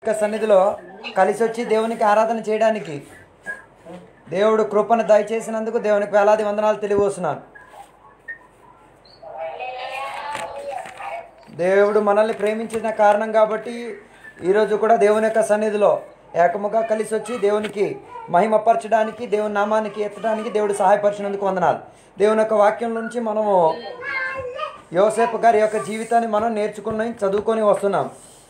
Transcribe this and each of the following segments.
యొక్క సన్నిధిలో కలిసి వచ్చి దేవునికి ఆరాధన చేయడానికి దేవుడు కృపను దయచేసినందుకు దేవునికి వేలాది వందనాలు తెలియవస్తున్నాను దేవుడు మనల్ని ప్రేమించిన కారణం కాబట్టి ఈరోజు కూడా దేవుని యొక్క సన్నిధిలో ఏకముగా కలిసి వచ్చి దేవునికి మహిమపరచడానికి దేవుని నామానికి ఎత్తడానికి దేవుడు సహాయపరిచినందుకు వందనాలు దేవుని యొక్క వాక్యం నుంచి మనము యోసేపు గారి యొక్క జీవితాన్ని మనం నేర్చుకుని చదువుకొని వస్తున్నాం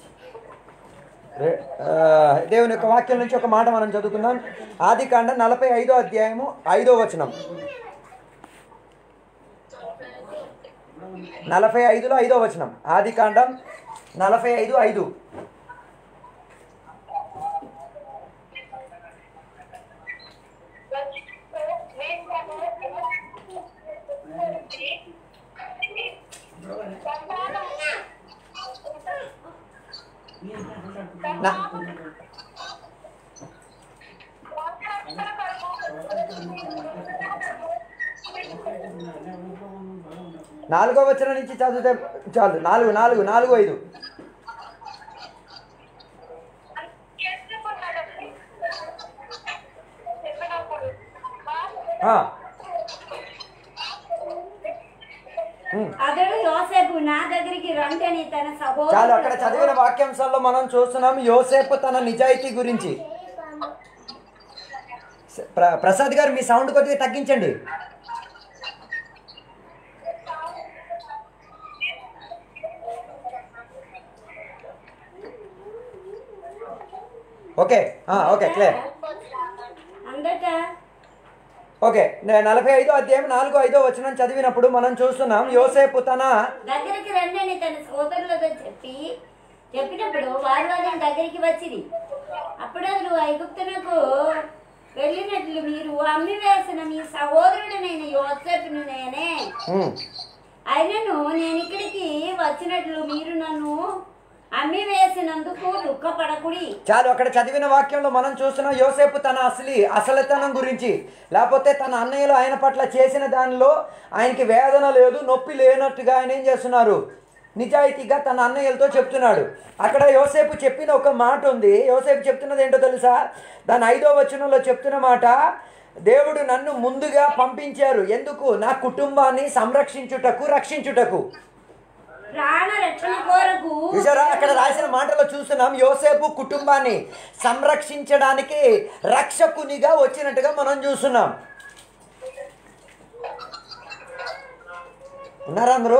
రే- ఆ, దేవుని యొక్క వాక్యం నుంచి ఒక మాట మనం చదువుకుందాం ఆది కాండ నలభై ఐదో అధ్యాయము ఐదో వచనం నలభై ఐదులో ఐదో వచనం ఆది కాండం నలభై ఐదు ఐదు నా- నాలుగో వచనం నుంచి చదివితే చాలు నాలుగు నాలుగు నాలుగు ఐదు ఆ. ఉమ్. అతడు యోసేపు నా దగ్గరికి రంటని తన చాలు అక్కడ చదివిన సహోదరుడు వాక్యాంశాల్లో మనం చూస్తున్నాం యోసేపు తన నిజాయితీ గురించి ప్ర- ప్రసాద్ గారు మీ సౌండ్ కొద్దిగా తగ్గించండి ఓకే ఆ, ఓకే క్లియర్ అందట ఓకే నే- నలభై ఐదో అధ్యాయం నాలుగో ఐదో వచనం చదివినప్పుడు మనం చూస్తున్నాం యోసేపు తన దగ్గరికి రండి తన సోదరులతో చెప్పి చెప్పినప్పుడు వారు వారి దగ్గరికి వచ్చింది అప్పుడు అతడు ఐగుప్తునకు వెళ్ళినట్లు మీరు అమ్మి వేసిన మీ సహోదరుడనైన యోసేపును నేనే ఉమ్, అయినను నేను ఇక్కడికి వచ్చినట్లు మీరు నన్ను అమ్మి వేసినందుకు దుఃఖపడకుడి చాలు అక్కడ చదివిన వాక్యంలో మనం చూస్తున్నాం యోసేపు తన అసలి అసలితనం గురించి లేకపోతే తన అన్నయ్యలు ఆయన పట్ల చేసిన దానిలో ఆయనకి వేదన లేదు నొప్పి లేనట్టుగా ఆయన ఏం చేస్తున్నారు నిజాయితీగా తన అన్నయ్యలతో చెప్తున్నాడు అక్కడ యోసేపు చెప్పిన ఒక మాట ఉంది యోసేపు చెప్తున్నది ఏంటో తెలుసా దాని ఐదో వచనంలో చెప్తున్న మాట దేవుడు నన్ను ముందుగా పంపించారు ఎందుకు నా కుటుంబాన్ని సంరక్షించుటకు రక్షించుటకు ప్రాణ రక్షణ కోరకు చూసారా అక్కడ రాసిన మాటలో చూస్తున్నాం యోసేపు కుటుంబాన్ని సంరక్షించడానికి రక్షకునిగా వచ్చినట్టుగా మనం చూస్తున్నాం ఉన్నారా అందరూ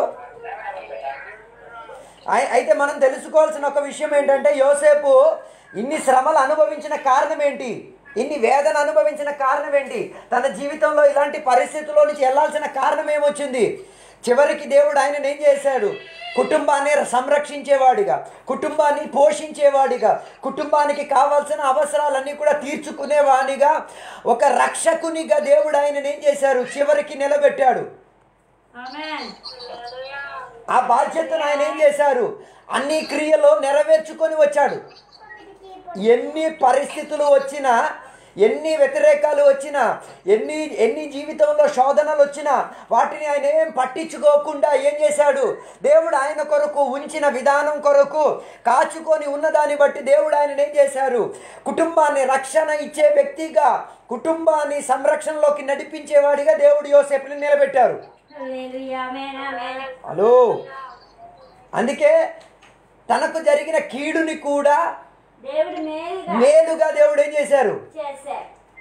అయి- అయితే మనం తెలుసుకోవాల్సిన ఒక విషయం ఏంటంటే యోసేపు ఇన్ని శ్రమలు అనుభవించిన కారణం ఏంటి ఇన్ని వేదన అనుభవించిన కారణం ఏంటి తన జీవితంలో ఇలాంటి పరిస్థితుల్లో నుంచి వెళ్ళాల్సిన కారణం ఏమొచ్చింది చివరికి దేవుడు ఆయనను ఏం చేశాడు కుటుంబాన్ని సంరక్షించేవాడిగా కుటుంబాన్ని పోషించేవాడిగా కుటుంబానికి కావాల్సిన అవసరాలన్నీ కూడా తీర్చుకునేవాడిగా ఒక రక్షకునిగా దేవుడు ఆయనను ఏం చేశారు చివరికి నిలబెట్టాడు ఆమేన్. ఆ బాధ్యతను ఆయన ఏం చేశారు అన్ని క్రియలు నెరవేర్చుకొని వచ్చాడు ఎన్ని పరిస్థితులు వచ్చినా ఎన్ని వ్యతిరేకాలు వచ్చినా ఎన్ని ఎన్ని జీవితంలో శోధనలు వచ్చినా వాటిని ఆయన ఏం పట్టించుకోకుండా ఏం చేశాడు దేవుడు ఆయన కొరకు ఉంచిన విధానం కొరకు కాచుకొని ఉన్నదాన్ని బట్టి దేవుడు ఆయన ఏం చేశారు కుటుంబాన్ని రక్షణ ఇచ్చే వ్యక్తిగా కుటుంబాన్ని సంరక్షణలోకి నడిపించేవాడిగా దేవుడు యోసేపుని నిలబెట్టారు హల్లెలూయా. ఆమేన్, ఆమేన్. హలో అందుకే తనకు జరిగిన కీడుని కూడా దేవుడు మేలుగా మేలుగా దేవుడు ఏం చేశారు చేశాడు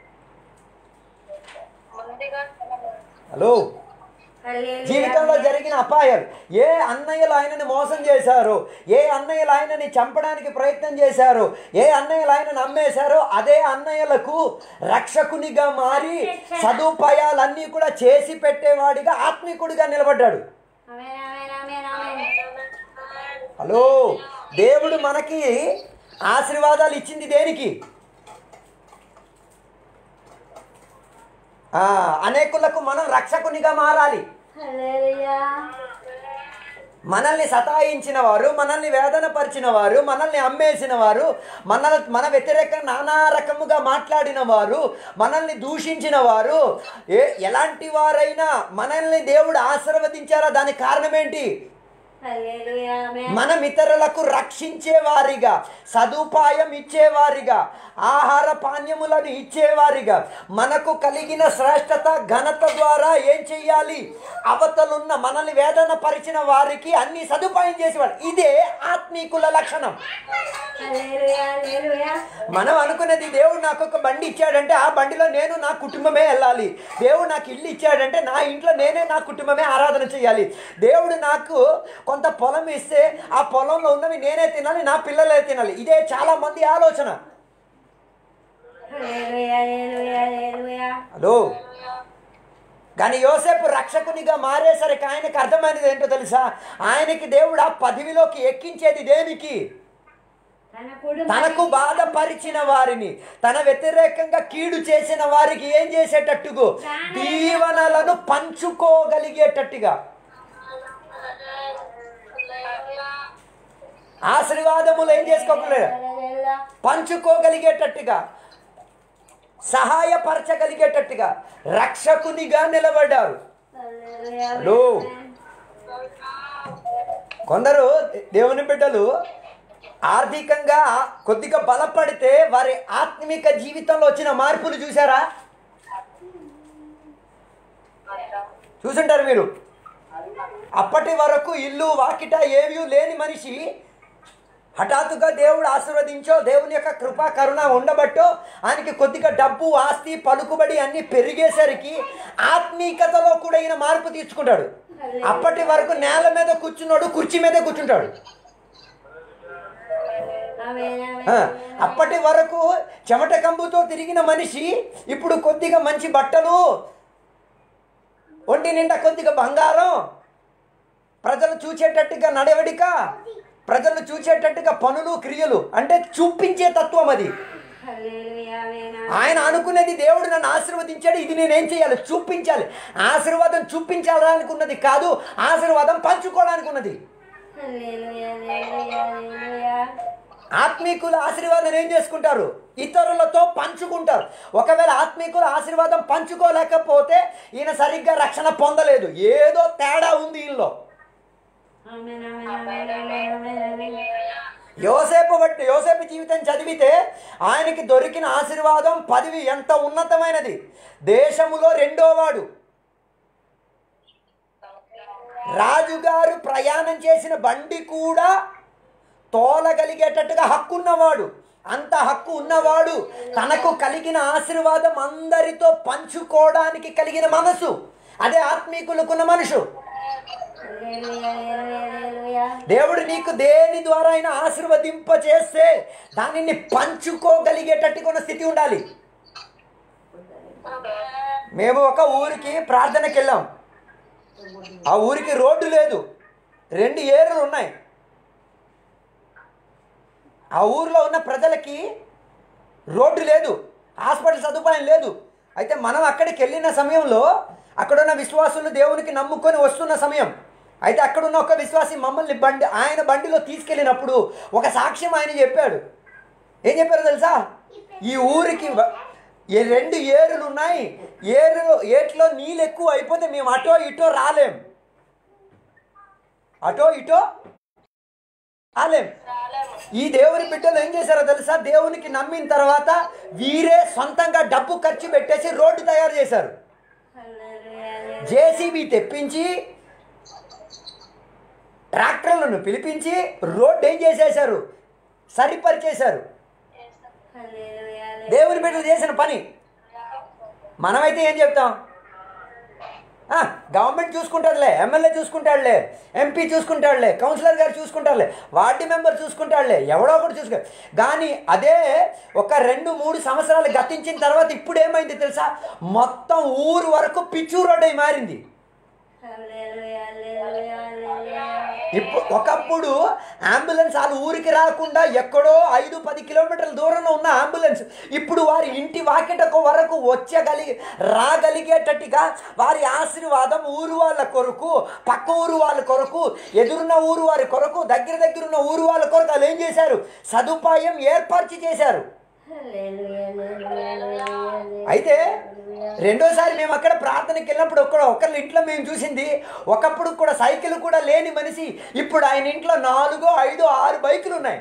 హలో హల్లెలూయా. జీవితంలో జరిగిన అపాయాలు ఏ అన్నయ్యలు ఆయనని మోసం చేశారు ఏ అన్నయ్యలు ఆయనని చంపడానికి ప్రయత్నం చేశారు ఏ అన్నయ్యలు ఆయనని అమ్మేశారో అదే అన్నయ్యలకు రక్షకునిగా మారి సదుపాయాలన్నీ కూడా చేసి పెట్టేవాడిగా ఆత్మికుడిగా నిలబడ్డాడు ఆమేన్, ఆమేన్, ఆమేన్, ఆమేన్. హలో దేవుడు మనకి ఆశీర్వాదాలు ఇచ్చింది దేనికి ఆ, అనేకులకు మనం రక్షకునిగా మారాలి హల్లెలూయా. మనల్ని సతాయించిన వారు మనల్ని వేదన పరిచిన వారు మనల్ని అమ్మేసిన వారు మన మన వ్యతిరేక నానా రకముగా మాట్లాడిన వారు మనల్ని దూషించిన వారు ఏ ఎలాంటి వారైనా మనల్ని దేవుడు ఆశీర్వదించారా దానికి కారణం ఏంటి హల్లెలూయా ఆమేన్ మనం ఇతరులకు రక్షించేవారిగా సదుపాయం ఇచ్చేవారిగా ఆహార పానీయములను ఇచ్చేవారిగా మనకు కలిగిన శ్రేష్టత ఘనత ద్వారా ఏం చెయ్యాలి అవతలున్న మనల్ని వేదన పరిచిన వారికి అన్ని సదుపాయం చేసేవాడు ఇదే ఆత్మీకుల లక్షణం హల్లెలూయా హల్లెలూయా మనం అనుకున్నది దేవుడు నాకు ఒక బండి ఇచ్చాడంటే ఆ బండిలో నేను నా కుటుంబమే వెళ్ళాలి దేవుడు నాకు ఇల్లు ఇచ్చాడంటే నా ఇంట్లో నేనే నా కుటుంబమే ఆరాధన చేయాలి దేవుడు నాకు కొంత పొలం ఇస్తే ఆ పొలంలో ఉన్నవి నేనే తినాలి నా పిల్లలే తినాలి ఇదే చాలా మంది ఆలోచన హల్లెలూయా హల్లెలూయా హల్లెలూయా హలో కానీ యోసేపు రక్షకునిగా మారేసరికి ఆయనకు అర్థమైనది ఏంటో తెలుసా ఆయనకి దేవుడు ఆ పదవిలోకి ఎక్కించేది దేనికి తన కుటుంబం తనకు బాధపరిచిన వారిని తన వ్యతిరేకంగా కీడు చేసిన వారికి ఏం చేసేటట్టుగా దీవెనలను పంచుకోగలిగేటట్టుగా ఆశీర్వాదములు ఏం చేసుకోగలరు హల్లెలూయా పంచుకోగలిగేటట్టుగా సహాయపరచగలిగేటట్టుగా రక్షకునిగా నిలబడ్డారు హల్లెలూయా హలో కొందరు దేవుని బిడ్డలు ఆర్థికంగా కొద్దిగా బలపడితే వారి ఆత్మిక జీవితంలో వచ్చిన మార్పులు చూసారా చూసుంటారు మీరు అప్పటి వరకు ఇల్లు వాకిట ఏమీ లేని మనిషి హఠాత్తుగా దేవుడు ఆశీర్వదించో దేవుని యొక్క కృపా కరుణ ఉండబట్టో ఆయనకి కొద్దిగా డబ్బు ఆస్తి పలుకుబడి అన్ని పెరిగేసరికి ఆత్మీకతలో కూడా ఈయన మార్పు తీసుకుంటాడు అప్పటి వరకు నేల మీద కూర్చున్నాడు కుర్చీ మీదే కూర్చుంటాడు ఆమేన్ ఆ, ఆమేన్ అప్పటి వరకు చెమట కంబుతో తిరిగిన మనిషి ఇప్పుడు కొద్దిగా మంచి బట్టలు ఒంటి నిండా కొద్దిగా బంగారం ప్రజలు చూచేటట్టుగా నడవడిక ప్రజలు చూచేటట్టుగా పనులు క్రియలు అంటే చూపించే తత్వం అది హల్లెలూయా ఆమేన్ ఆయన అనుకునేది దేవుడు నన్ను ఆశీర్వదించాడు ఇది నేనేం చేయాలి చూపించాలి ఆశీర్వాదం చూపించాలనుకున్నది ఉన్నది కాదు ఆశీర్వాదం పంచుకోవడానికి ఉన్నది హల్లెలూయా హల్లెలూయా హల్లెలూయా ఆత్మీకుల ఆశీర్వాదం ఏం చేసుకుంటారు ఇతరులతో పంచుకుంటారు ఒకవేళ ఆత్మీకుల ఆశీర్వాదం పంచుకోలేకపోతే ఈయన సరిగ్గా రక్షణ పొందలేదు ఏదో తేడా ఉంది ఈయనలో ఆమేన్ ఆమేన్ ఆమేన్ ఆమేన్ ఆమేన్ ఆమేన్ యోసేపు బట్టి యోసేపు జీవితం చదివితే ఆయనకి దొరికిన ఆశీర్వాదం పదవి ఎంత ఉన్నతమైనది దేశములో రెండోవాడు రాజుగారు ప్రయాణం చేసిన బండి కూడా తోలగలిగేటట్టుగా హక్కు ఉన్నవాడు అంత హక్కు ఉన్నవాడు తనకు కలిగిన ఆశీర్వాదం అందరితో పంచుకోవడానికి కలిగిన మనసు అదే ఆత్మీకులకున్న మనుషు హల్లెలూయా హల్లెలూయా హల్లెలూయా దేవుడు నీకు దేని ద్వారా అయినా ఆశీర్వదింప చేస్తే దానిని పంచుకోగలిగేటట్టుగా ఉన్న స్థితి ఉండాలి మేము ఒక ఊరికి ప్రార్థనకి వెళ్ళాం ఆ ఊరికి రోడ్డు లేదు రెండు ఏరులు ఉన్నాయి ఆ ఊరిలో ఉన్న ప్రజలకి రోడ్డు లేదు హాస్పిటల్ సదుపాయం లేదు అయితే మనం అక్కడికి వెళ్ళిన సమయంలో అక్కడున్న విశ్వాసులు దేవునికి నమ్ముకొని వస్తున్న సమయం అయితే అక్కడున్న ఒక విశ్వాసి మమ్మల్ని బండి ఆయన బండిలో తీసుకెళ్ళినప్పుడు ఒక సాక్ష్యం ఆయన చెప్పాడు ఏం చెప్పారు తెలుసా ఈ ఊరికి వ- ఈ రెండు ఏరులు ఉన్నాయి ఏరు ఏట్లో నీళ్ళు ఎక్కువ అయిపోతే మేము అటో ఇటో రాలేం అటో ఇటో రాలేం ఈ దేవుని బిడ్డలు ఏం చేశారో తెలుసా దేవునికి నమ్మిన తర్వాత వీరే సొంతంగా డబ్బు ఖర్చు పెట్టేసి రోడ్డు తయారు చేశారు హల్లెలూయా హల్లెలూయా జేసీబీ తెప్పించి ట్రాక్టర్లను పిలిపించి రోడ్డు ఏం చేసేశారు సరిపరిచేశారు హల్లెలూయా దేవుని బిడ్డలు చేసిన పని మనమైతే ఏం చెప్తాం ఆ, గవర్నమెంట్ చూసుకుంటాడులే ఎమ్మెల్యే చూసుకుంటాడులే ఎంపీ చూసుకుంటాడులే కౌన్సిలర్ గారు చూసుకుంటారులే వార్డు మెంబర్ చూసుకుంటాడులే ఎవడో ఒకటి చూసుకో కానీ అదే ఒక రెండు మూడు సంవత్సరాలు గతించిన తర్వాత ఇప్పుడు ఏమైంది తెలుసా మొత్తం ఊరు వరకు పిచ్చు రోడ్ అయి మారింది హల్లెలూయా హల్లెలూయా హల్లెలూయా ఇప్పుడు ఒకప్పుడు అంబులెన్స్ వాళ్ళ ఊరికి రాకుండా ఎక్కడో ఐదు పది కిలోమీటర్ల దూరంలో ఉన్న అంబులెన్స్ ఇప్పుడు వారి ఇంటి వాకిటకు వరకు వచ్చగలిగి రాగలిగేటట్టుగా వారి ఆశీర్వాదం ఊరు వాళ్ళ కొరకు పక్క ఊరు వాళ్ళ కొరకు ఎదురున్న ఊరు వారి కొరకు దగ్గర దగ్గర ఉన్న ఊరు వాళ్ళ కొరకు వాళ్ళు ఏం చేశారు సదుపాయం ఏర్పరిచి చేశారు హల్లెలూయా హల్లెలూయా హల్లెలూయా అయితే రెండోసారి మేము అక్కడ ప్రార్థనకి వెళ్ళినప్పుడు ఒక్కడ ఒకరి ఇంట్లో మేము చూసింది ఒకప్పుడు కూడా సైకిల్ కూడా లేని మనిషి ఇప్పుడు ఆయన ఇంట్లో నాలుగో ఐదు ఆరు బైకులు ఉన్నాయి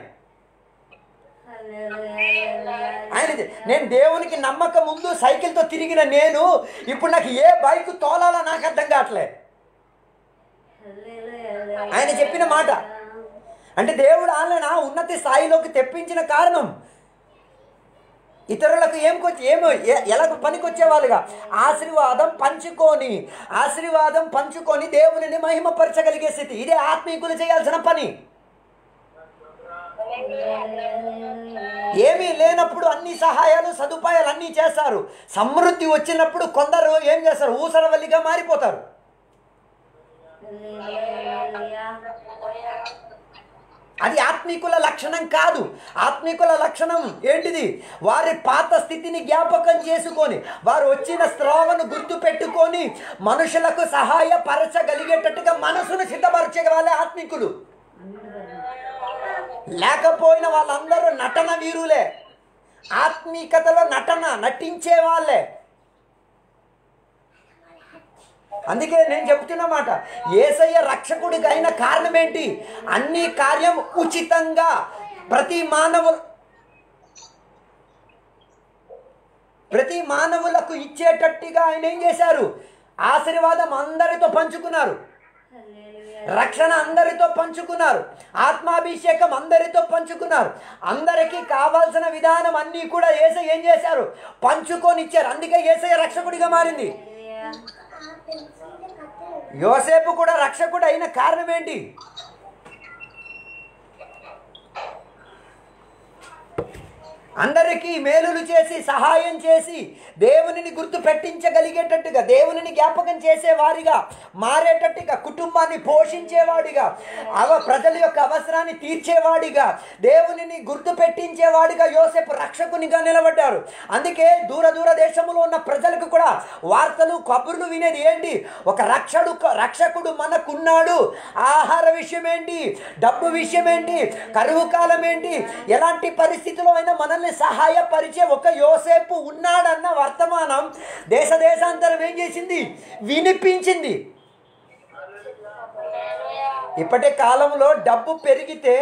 ఆయన చె- నేను దేవునికి నమ్మకం ముందు సైకిల్తో తిరిగిన నేను ఇప్పుడు నాకు ఏ బైక్ తోలాలో నాకు అర్థం కావట్లే ఆయన చెప్పిన మాట అంటే దేవుడు ఆయన ఉన్నత స్థాయిలోకి తెప్పించిన కారణం ఇతరులకు ఏం కొచ్చి ఏమో ఎ- ఎలా పనికొచ్చే వాళ్ళుగా ఆశీర్వాదం పంచుకొని ఆశీర్వాదం పంచుకొని దేవునిని మహిమపరచగలిగే స్థితి ఇదే ఆత్మీకులు చేయాల్సిన పని ఏమీ లేనప్పుడు అన్ని సహాయాలు సదుపాయాలు అన్నీ చేస్తారు సమృద్ధి వచ్చినప్పుడు కొందరు ఏం చేస్తారు ఊసరవల్లిగా మారిపోతారు అది ఆత్మీకుల లక్షణం కాదు ఆత్మీకుల లక్షణం ఏంటిది వారి పాత స్థితిని జ్ఞాపకం చేసుకొని వారు వచ్చిన స్త్రోవను గుర్తు పెట్టుకొని మనుషులకు సహాయపరచగలిగేటట్టుగా మనసును సిద్ధపరచే వాళ్ళే ఆత్మీకులు లేకపోయిన వాళ్ళందరూ నటన వీరులే ఆత్మీకతలో నటన నటించే వాళ్ళే అందుకే నేను చెప్తున్నమాట ఏసయ్య రక్షకుడికి అయిన కారణం ఏంటి అన్ని కార్యం ఉచితంగా ప్రతి మానవు ప్రతి మానవులకు ఇచ్చేటట్టుగా ఆయన ఏం చేశారు ఆశీర్వాదం అందరితో పంచుకున్నారు రక్షణ అందరితో పంచుకున్నారు ఆత్మాభిషేకం అందరితో పంచుకున్నారు అందరికీ కావాల్సిన విధానం అన్నీ కూడా ఏసై ఏం చేశారు పంచుకొని ఇచ్చారు అందుకే ఏసయ్య రక్షకుడిగా మారింది యోసేపు కూడా రక్షకుడు అయిన కారణం ఏంటి అందరికీ మేలులు చేసి సహాయం చేసి దేవునిని గుర్తు పెట్టించగలిగేటట్టుగా దేవునిని జ్ఞాపకం చేసేవారిగా మారేటట్టుగా కుటుంబాన్ని పోషించేవాడిగా అవ ప్రజల యొక్క అవసరాన్ని తీర్చేవాడిగా దేవునిని గుర్తు పెట్టించేవాడిగా యోసేపు రక్షకునిగా నిలబడ్డారు అందుకే దూర దూర దేశంలో ఉన్న ప్రజలకు కూడా వార్తలు కబుర్లు వినేది ఏంటి ఒక రక్షడు రక్షకుడు మనకున్నాడు ఆహార విషయం ఏంటి డబ్బు విషయం ఏంటి కరువు కాలం ఏంటి ఎలాంటి పరిస్థితిలో అయినా మనల్ని సహాయపరిచే ఒక యోసేపు ఉన్నాడన్న వర్తమానం దేశ దేశాంతరం ఏం చేసింది వినిపించింది ఇప్పటి కాలంలో డబ్బు పెరిగితే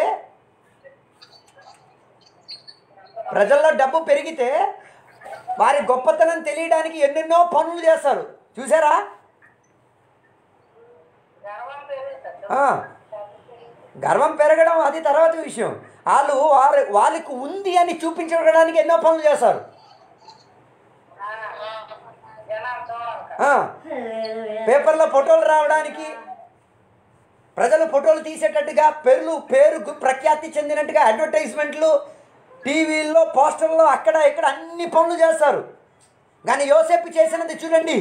ప్రజల్లో డబ్బు పెరిగితే వారి గొప్పతనం తెలియడానికి ఎన్నెన్నో పనులు చేస్తారు చూసారా ఆ, గర్వం పెరగడం అది తర్వాత విషయం వాళ్ళు వారి వాళ్ళకి ఉంది అని చూపించడానికి ఎన్నో పనులు చేస్తారు ఆ, పేపర్లో ఫోటోలు రావడానికి ప్రజలు ఫోటోలు తీసేటట్టుగా పేర్లు పేరు గు- ప్రఖ్యాతి చెందినట్టుగా అడ్వర్టైజ్మెంట్లు టీవీల్లో పోస్టర్లో అక్కడ ఇక్కడ అన్ని పనులు చేస్తారు కానీ యోసేపు చేసినది చూడండి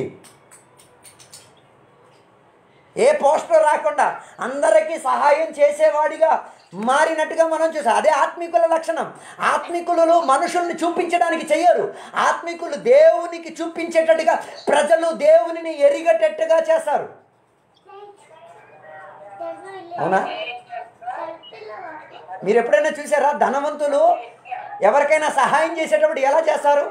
ఏ పోస్టర్ రాకుండా అందరికీ సహాయం చేసేవాడిగా మారినట్టుగా మనం చూసాం అదే ఆత్మికుల లక్షణం ఆత్మికులు మనుషుల్ని చూపించడానికి చెయ్యరు ఆత్మికులు దేవునికి చూపించేటట్టుగా ప్రజలు దేవునిని ఎరిగేటట్టుగా చేస్తారు అవునా మీరు ఎప్పుడైనా చూసారా ధనవంతులు ఎవరికైనా సహాయం చేసేటప్పుడు ఎలా చేస్తారు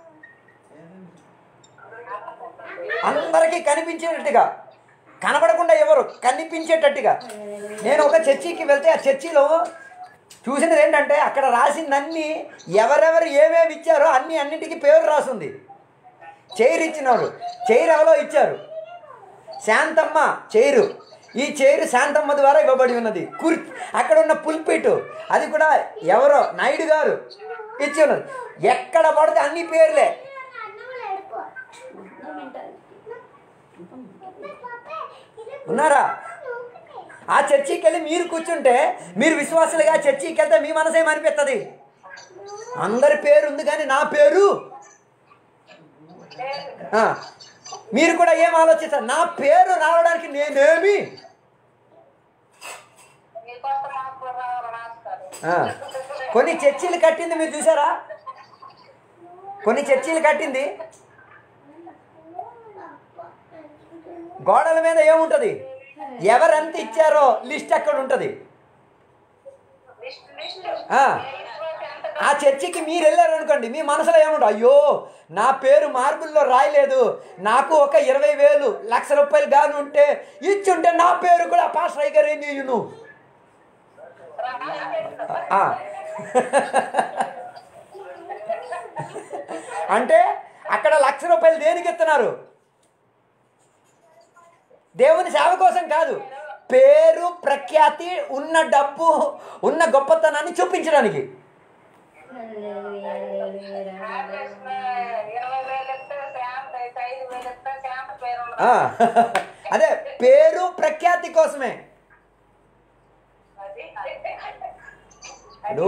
అందరికీ కనిపించేటట్టుగా కనబడకుండా ఎవరు కనిపించేటట్టుగా నేను ఒక చర్చికి వెళ్తే ఆ చర్చిలో చూసినది ఏంటంటే అక్కడ రాసిందన్నీ ఎవరెవరు ఏమేమి ఇచ్చారో అన్ని అన్నిటికీ పేరు రాసింది చైర్ ఇచ్చినారు చైర్ ఎవరో ఇచ్చారు శాంతమ్మ చైరు ఈ చైరు శాంతమ్మ ద్వారా ఇవ్వబడి ఉన్నది కుర్ అక్కడ ఉన్న పుల్పిట్ అది కూడా ఎవరో నాయుడు గారు ఇచ్చి ఉన్నది ఎక్కడ పడితే అన్ని పేర్లే ఉన్నారా ఆ చర్చికి వెళ్ళి మీరు కూర్చుంటే మీరు విశ్వాసులుగా చర్చికి వెళ్తే మీ మనసు ఏమనిపిస్తుంది అందరి పేరు ఉంది కానీ నా పేరు ఆ, మీరు కూడా ఏం ఆలోచిస్తారు నా పేరు రావడానికి నేనేమి ఆ, కొన్ని చర్చీలు కట్టింది మీరు చూసారా కొన్ని చర్చీలు కట్టింది గోడల మీద ఏముంటది ఎవరెంత ఇచ్చారో లిస్ట్ అక్కడ ఉంటుంది ఆ. ఆ చర్చికి మీరు వెళ్ళారు అనుకోండి మీ మనసులో ఏముండవు అయ్యో నా పేరు మార్బుల్లో రాయలేదు నాకు ఒక ఇరవై వేలు లక్ష రూపాయలు గాను ఉంటే ఇచ్చుంటే నా పేరు కూడా పాస్టర్ అయ్య గారు ఏం చేయను ఆ. అంటే అక్కడ లక్ష రూపాయలు దేనికి ఇస్తున్నారు దేవుని సేవ కోసం కాదు పేరు ప్రఖ్యాతి ఉన్న డబ్బు ఉన్న గొప్పతనాన్ని చూపించడానికి హల్లెలూయా, హల్లెలూయా, ఇరవై వేలు ఇస్తే శాంత అయితే ఐదు వేలు ఇస్తే శాంత పేరు ఉండదు. ఆ, అదే పేరు ప్రఖ్యాతి కోసమే అది హలో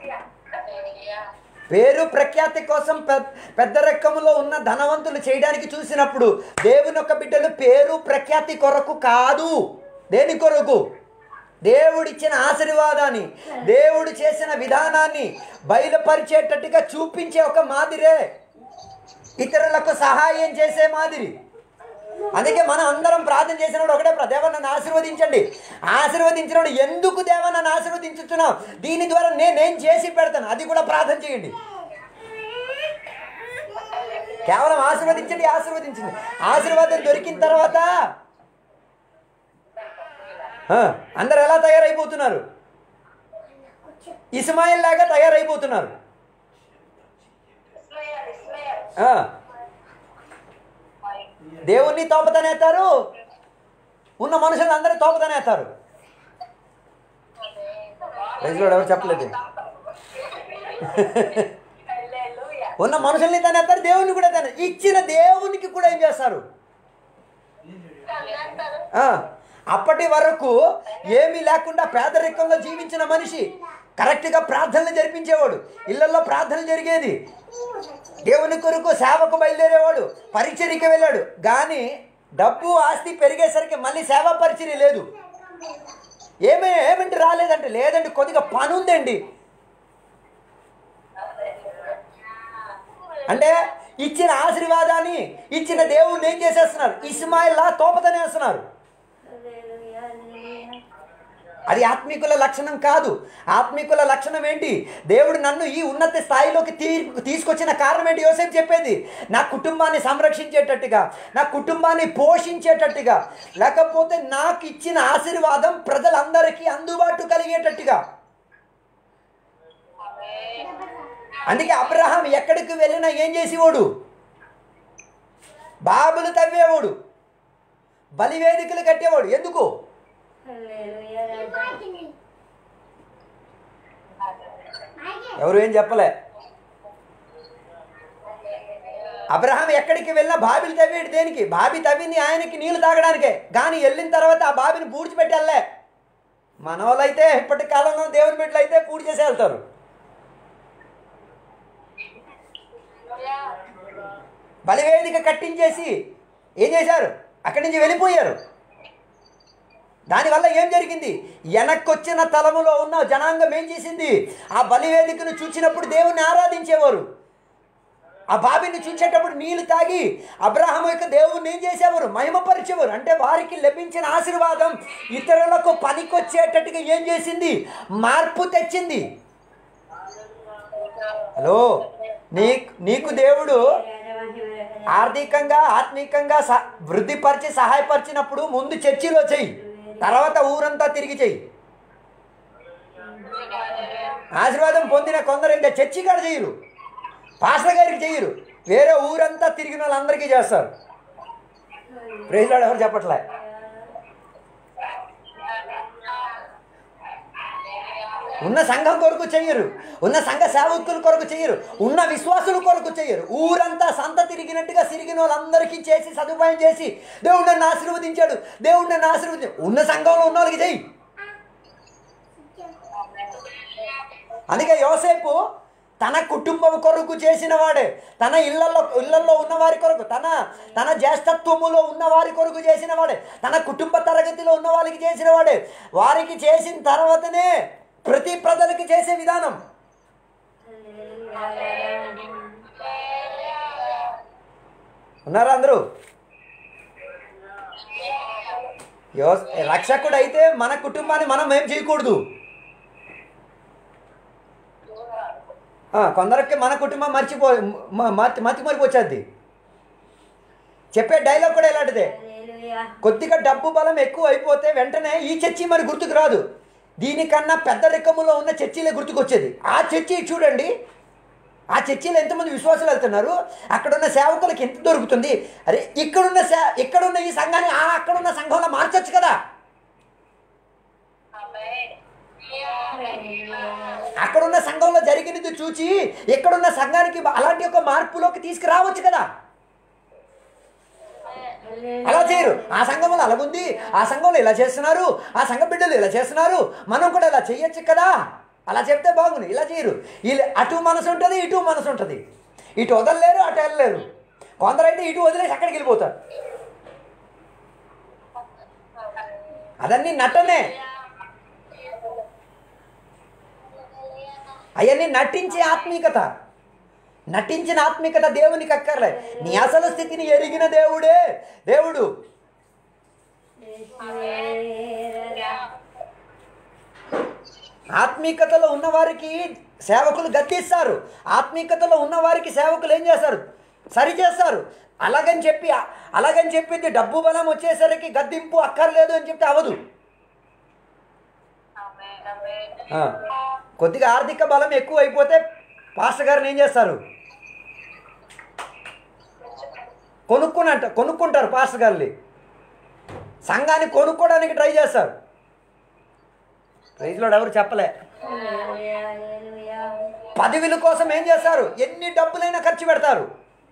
పేరు ప్రఖ్యాతి కోసం పె- పెద్ద రకములో ఉన్న ధనవంతులు చేయడానికి చూసినప్పుడు దేవుని యొక్క బిడ్డలు పేరు ప్రఖ్యాతి కొరకు కాదు దేని కొరకు దేవుడిచ్చిన ఆశీర్వాదాన్ని దేవుడు చేసిన విధానాన్ని బయలుపరిచేటట్టుగా చూపించే ఒక మాదిరే ఇతరులకు సహాయం చేసే మాదిరి అందుకే మనం అందరం ప్రార్థన చేసినప్పుడు ఒకటే ప్ర- దేవా నన్ను ఆశీర్వదించండి ఆశీర్వదించినప్పుడు ఎందుకు దేవా నన్ను ఆశీర్వదించుతున్నావు దీని ద్వారా నేనేం చేసి పెడతాను అది కూడా ప్రార్థన చేయండి కేవలం ఆశీర్వదించండి ఆశీర్వదించండి ఆశీర్వాదం దొరికిన తర్వాత ఆ, అందరు ఎలా తయారైపోతున్నారు ఇస్మాయిల్ లాగా తయారైపోతున్నారు ఇస్మాయిల్, ఇస్మాయిల్. ఆ, దేవుణ్ణి తోపతనేస్తారు ఉన్న మనుషులందరూ తోపతనేస్తారు ప్రైజ్లో ఎవరు చెప్పలేదు హల్లెలూయా. ఉన్న మనుషుల్ని తనేస్తారు దేవుణ్ణి కూడా తనే ఇచ్చిన దేవునికి కూడా ఏం చేస్తారు అంటారు. ఆ, అప్పటి వరకు ఏమీ లేకుండా పేదరికంలో జీవించిన మనిషి కరెక్ట్గా ప్రార్థనలు జరిపించేవాడు ఇళ్లలో ప్రార్థనలు జరిగేది దేవుని కొరకు సేవకు బయలుదేరేవాడు పరిచర్యకి వెళ్ళాడు కానీ డబ్బు ఆస్తి పెరిగేసరికి మళ్ళీ సేవా పరిచర్య లేదు ఏమే ఏమిటి రాలేదంటే లేదండి కొద్దిగా పని ఉందండి అంటే ఇచ్చిన ఆశీర్వాదాన్ని ఇచ్చిన దేవుణ్ణి ఏం చేసేస్తున్నారు ఇస్మాయిల్లా తోపతనేస్తున్నారు హల్లెలూయా, హల్లెలూయా. అది ఆత్మీకుల లక్షణం కాదు ఆత్మీకుల లక్షణం ఏంటి దేవుడు నన్ను ఈ ఉన్నత స్థాయిలోకి తీ తీసుకొచ్చిన కారణం ఏంటి యోసేపు చెప్పేది నా కుటుంబాన్ని సంరక్షించేటట్టుగా నా కుటుంబాన్ని పోషించేటట్టుగా లేకపోతే నాకు ఇచ్చిన ఆశీర్వాదం ప్రజలందరికీ అందుబాటు కలిగేటట్టుగా అందుకే అబ్రహాం ఎక్కడికి వెళ్ళినా ఏం చేసేవాడు బాబులు తవ్వేవాడు బలివేదికలు కట్టేవాడు ఎందుకు హల్లెలూయా, రాజా. ఎవరు ఏం చెప్పలే అబ్రహాం ఎక్కడికి వెళ్ళినా బావిలు తవ్వేడు దేనికి బావి తవ్వింది ఆయనకి నీళ్లు తాగడానికే కానీ వెళ్ళిన తర్వాత ఆ బావిని పూడ్చిపెట్టి వెళ్ళే మన వాళ్ళైతే ఇప్పటి కాలంలో దేవుని బిడ్డలు అయితే పూడి చేసి వెళ్తారు బలివేదిక కట్టించేసి ఏం చేశారు అక్కడి నుంచి వెళ్ళిపోయారు దానివల్ల ఏం జరిగింది వెనక్కొచ్చిన తలములో ఉన్న జనాంగం ఏం చేసింది ఆ బలివేదికను చూచినప్పుడు దేవుణ్ణి ఆరాధించేవారు ఆ బావిని చూసేటప్పుడు నీళ్లు తాగి అబ్రహాం యొక్క దేవుణ్ణి ఏం చేసేవారు మహిమపరిచేవారు అంటే వారికి లభించిన ఆశీర్వాదం ఇతరులకు పనికొచ్చేటట్టుగా ఏం చేసింది మార్పు తెచ్చింది హలో నీ నీకు దేవుడు ఆర్థికంగా ఆత్మీకంగా స వృద్ధిపరిచి సహాయపరిచినప్పుడు ముందు చర్చిలో చెయ్యి తర్వాత ఊరంతా తిరిగి చెయ్యి ఆశీర్వాదం పొందిన కొందరు ఇంకా చర్చి కాడ చేయరు పాస్టర్ గారికి చెయ్యరు వేరే ఊరంతా తిరిగిన వాళ్ళందరికీ చేస్తారు ప్రేజ్లాడు ఎవరు చెప్పట్లే ఉన్న సంఘం కొరకు చెయ్యరు ఉన్న సంఘ సేవకుల కొరకు చెయ్యరు ఉన్న విశ్వాసుల కొరకు చెయ్యరు ఊరంతా సంత తిరిగినట్టుగా తిరిగిన వాళ్ళందరికీ చేసి సదుపాయం చేసి దేవుడు నన్ను ఆశీర్వదించాడు దేవుడు నన్ను ఆశీర్వదించాడు ఉన్న సంఘంలో ఉన్న వాళ్ళకి చెయ్యి అందుకే యోసేపు తన కుటుంబం కొరకు చేసిన వాడే తన ఇళ్లలో ఇళ్లలో ఉన్న వారి కొరకు తన తన జ్యేష్ఠత్వములో ఉన్న వారి కొరకు చేసిన వాడే తన కుటుంబ తరగతిలో ఉన్న వారికి చేసిన వాడే వారికి చేసిన తర్వాతనే ప్రతి ప్రజలకి చేసే విధానం ఉన్నారా అందరూ యో రక్షకుడు అయితే మన కుటుంబాన్ని మనం ఏం చేయకూడదు ఆ, కొందరికి మన కుటుంబం మర్చిపో మ- మతి మతి మరిపోచ్చేది చెప్పే డైలాగ్ కూడా ఇలాంటిదే హల్లెలూయా. కొద్దిగా డబ్బు బలం ఎక్కువ అయిపోతే వెంటనే ఈ చర్చి మరి గుర్తుకు రాదు దీనికన్నా పెద్ద రికములో ఉన్న చర్చిలే గుర్తుకొచ్చేది ఆ చర్చి చూడండి ఆ చర్చిలో ఎంతమంది విశ్వాసులు వెళ్తున్నారు అక్కడున్న సేవకులకి ఎంత దొరుకుతుంది అరే ఇక్కడున్న సే ఇక్కడున్న ఈ సంఘాన్ని ఆ అక్కడున్న సంఘంలో మార్చొచ్చు కదా అక్కడున్న సంఘంలో జరిగినది చూచి ఇక్కడున్న సంఘానికి అలాంటి ఒక మార్పులోకి తీసుకురావచ్చు కదా అలా చేయరు ఆ సంఘంలో అలాగుంది ఆ సంఘంలో ఇలా చేస్తున్నారు ఆ సంఘ బిడ్డలు ఇలా చేస్తున్నారు మనం కూడా ఇలా చెయ్యొచ్చు కదా అలా చెప్తే బాగుంది ఇలా చేయరు వీళ్ళు అటు మనసు ఉంటుంది ఇటు మనసు ఉంటుంది ఇటు వదలలేరు అటు వెళ్ళలేరు కొందరైతే ఇటు వదిలేసి అక్కడికి వెళ్ళిపోతారు అదన్నీ నటనే అవన్నీ నటించే ఆత్మీకత నటించిన ఆత్మీకత దేవునికి అక్కర్లే నీ అసలు స్థితిని ఎరిగిన దేవుడే దేవుడు ఆత్మీకతలో ఉన్నవారికి సేవకులు గద్దిస్తారు ఆత్మీకతలో ఉన్నవారికి సేవకులు ఏం చేస్తారు సరి చేస్తారు అలాగని చెప్పి అలాగని చెప్పింది డబ్బు బలం వచ్చేసరికి గద్దింపు అక్కర్లేదు అని చెప్తే అవదు ఆ, కొద్దిగా ఆర్థిక బలం ఎక్కువ అయిపోతే పాస్టర్ గారిని ఏం చేస్తారు కొనుక్కునంట కొనుక్కుంటారు పాస్టర్ గారిని సంఘాన్ని కొనుక్కోవడానికి ట్రై చేస్తారు ప్రైజ్లో ఎవరు చెప్పలే హల్లెలూయా, హల్లెలూయా. పదవిల కోసం ఏం చేస్తారు ఎన్ని డబ్బులైనా ఖర్చు పెడతారు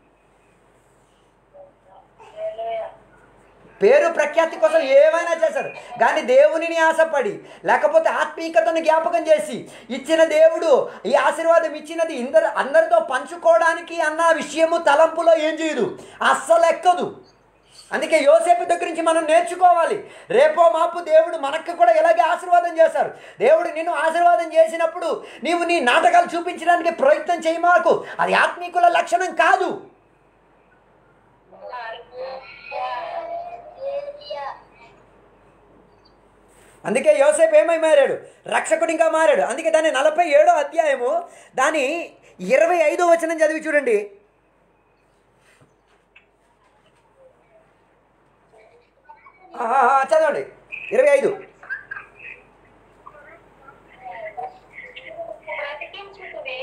పేరు ప్రఖ్యాతి కోసం ఏమైనా చేశారు కానీ దేవునిని ఆశపడి లేకపోతే ఆత్మీయతను జ్ఞాపకం చేసి ఇచ్చిన దేవుడు ఈ ఆశీర్వాదం ఇచ్చినది ఇందరు అందరితో పంచుకోవడానికి అన్న విషయము తలంపులో ఏం చేయదు అస్సలు ఎక్కదు అందుకే యోసేపు దగ్గర నుంచి మనం నేర్చుకోవాలి రేపో మాపు దేవుడు మనకు కూడా ఇలాగే ఆశీర్వాదం చేస్తారు దేవుడు నిన్ను ఆశీర్వాదం చేసినప్పుడు నీవు నీ నాటకాలు చూపించడానికి ప్రయత్నం చేయి మాకు అది ఆత్మీకుల లక్షణం కాదు అందుకే యోసేపు ఏమై మారాడు రక్షకుడిగా మారాడు అందుకే దాని నలభై ఏడో అధ్యాయము దాని ఇరవై ఐదో వచనం చదివి చూడండి ఆ, ఆ, ఆ, చదవండి ఇరవై ఐదు బ్రతికించుకుని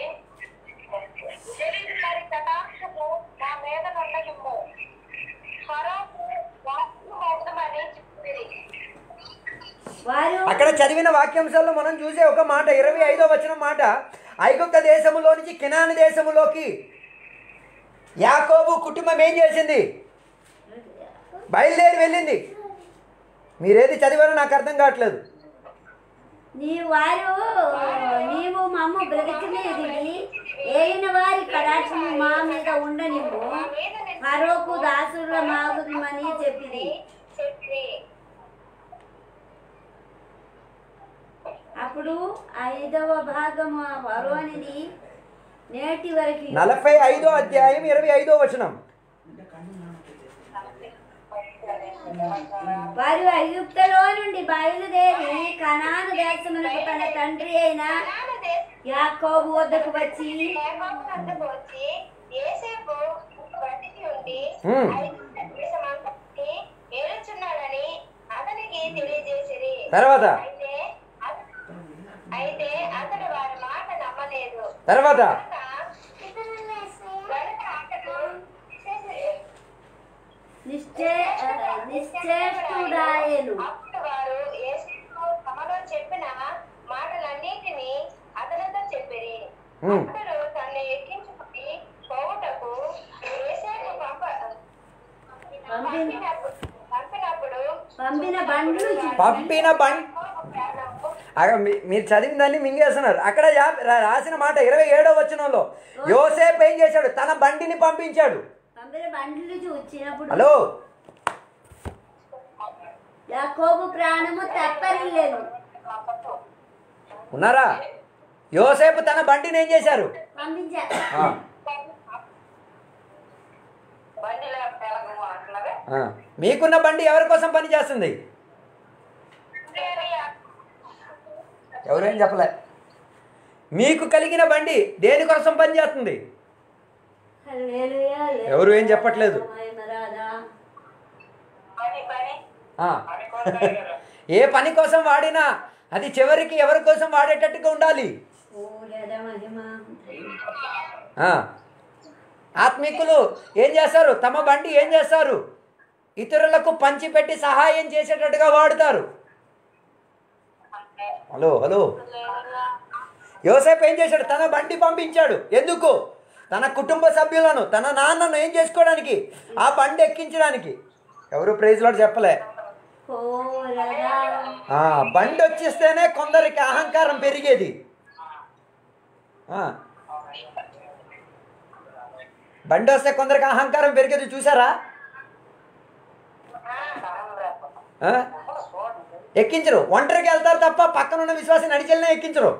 వారి కటాక్షము నా మీద నుండగిమ్ము ఫరోకు వాస్తవమని చెప్పింది వారు అక్కడ చదివిన వాక్యాంశాల్లో మనం చూసే ఒక మాట ఇరవై ఐదో వచ్చిన మాట ఐగుప్త దేశములో నుంచి కినాని దేశములోకి యాకోబు కుటుంబం ఏం చేసింది బయలుదేరి వెళ్ళింది మీరేది చదివారో నాకు అర్థం కావట్లేదు నీ వారు నీవు మమ్మ బ్రతికినది ఏలిన వారి కటాక్షము మా మీద ఉండనివ్వు ఫరోకు దాసుల మాగుమని చెప్పింది చెప్పి అప్పుడు ఐదవ భాగము ఆ ఫరోనిది నేటి వరకు నలభై ఐదో అధ్యాయం ఇరవై ఐదో వచనం వారు ఐగుప్తలో నుండి బయలుదేరి కనాను దేశమునకు తన తండ్రి అయిన యాకోబు వద్దకు వచ్చి ఏమాత్రంతకు వచ్చి ఏసేపు బతికి ఉండి హ్మ్. ఐగుప్తు దేశమంతటికి ఏలుచున్నాడని అతనికి తెలియజేసిరి తర్వాత అయితే అత- అయితే అతడు వారి మాట నమ్మలేదు తర్వాత గనుక అతడు నిశ్చే నిశ్చేష్టుడాయను అప్పుడు వారు ఏసేపు తమలో చెప్పిన మాటలన్నిటినీ అతనితో చెప్పిరి హ్మ్. అతడు తన్ను ఎక్కించుకుని పోవుటకు ఏసేపు పంప పంపినప్పుడు పంపినప్పుడు పంపిన బండ్లు చూ- పంపిన బండ్ అక్కడ మీ- మీరు చదివిన దాన్ని మింగేస్తున్నారు అక్కడ యా- రా- రాసిన మాట ఇరవై ఏడో వచనంలో యోసేపు ఏం చేశాడు తన బండిని పంపించాడు పంపిన బండ్లు చూచినప్పుడు హలో యాకోబు ప్రాణము తప్పరిల్లేదు ఉన్నారా యోసేపు తన బండిని ఏం చేశారు పంపించారు ఆ, బండిలో పెరగము అంటున్నవే ఆ. మీకున్న బండి ఎవరి కోసం పని చేస్తుంది ఎవరేం చెప్పలే మీకు కలిగిన బండి దేనికోసం పనిచేస్తుంది హల్లెలూయా, ఎవరు ఏం చెప్పట్లేదు. మహిమ రాదా? పని పని ఆ, పని కోసం ఏ పని కోసం వాడినా అది చివరికి ఎవరి కోసం వాడేటట్టుగా ఉండాలి ఓ లేదా మహిమ ఆ, ఆత్మికులు ఏం చేస్తారు తమ బండి ఏం చేస్తారు ఇతరులకు పంచిపెట్టి సహాయం చేసేటట్టుగా వాడుతారు హలో హలో యోసేపు ఏం చేశాడు తన బండి పంపించాడు ఎందుకు తన కుటుంబ సభ్యులను తన నాన్నను ఏం చేసుకోవడానికి ఆ బండి ఎక్కించడానికి ఎవరు ప్రైజ్లో చెప్పలే ఓ లేదా ఆ, బండి వచ్చేస్తేనే కొందరికి అహంకారం పెరిగేది ఆ, బండి వస్తే కొందరికి అహంకారం పెరిగేది చూసారా ఆ? ఎక్కించరు ఒంటరికి వెళ్తారు తప్ప పక్కన ఉన్న విశ్వాసం నడిచెళ్ళినా ఎక్కించరు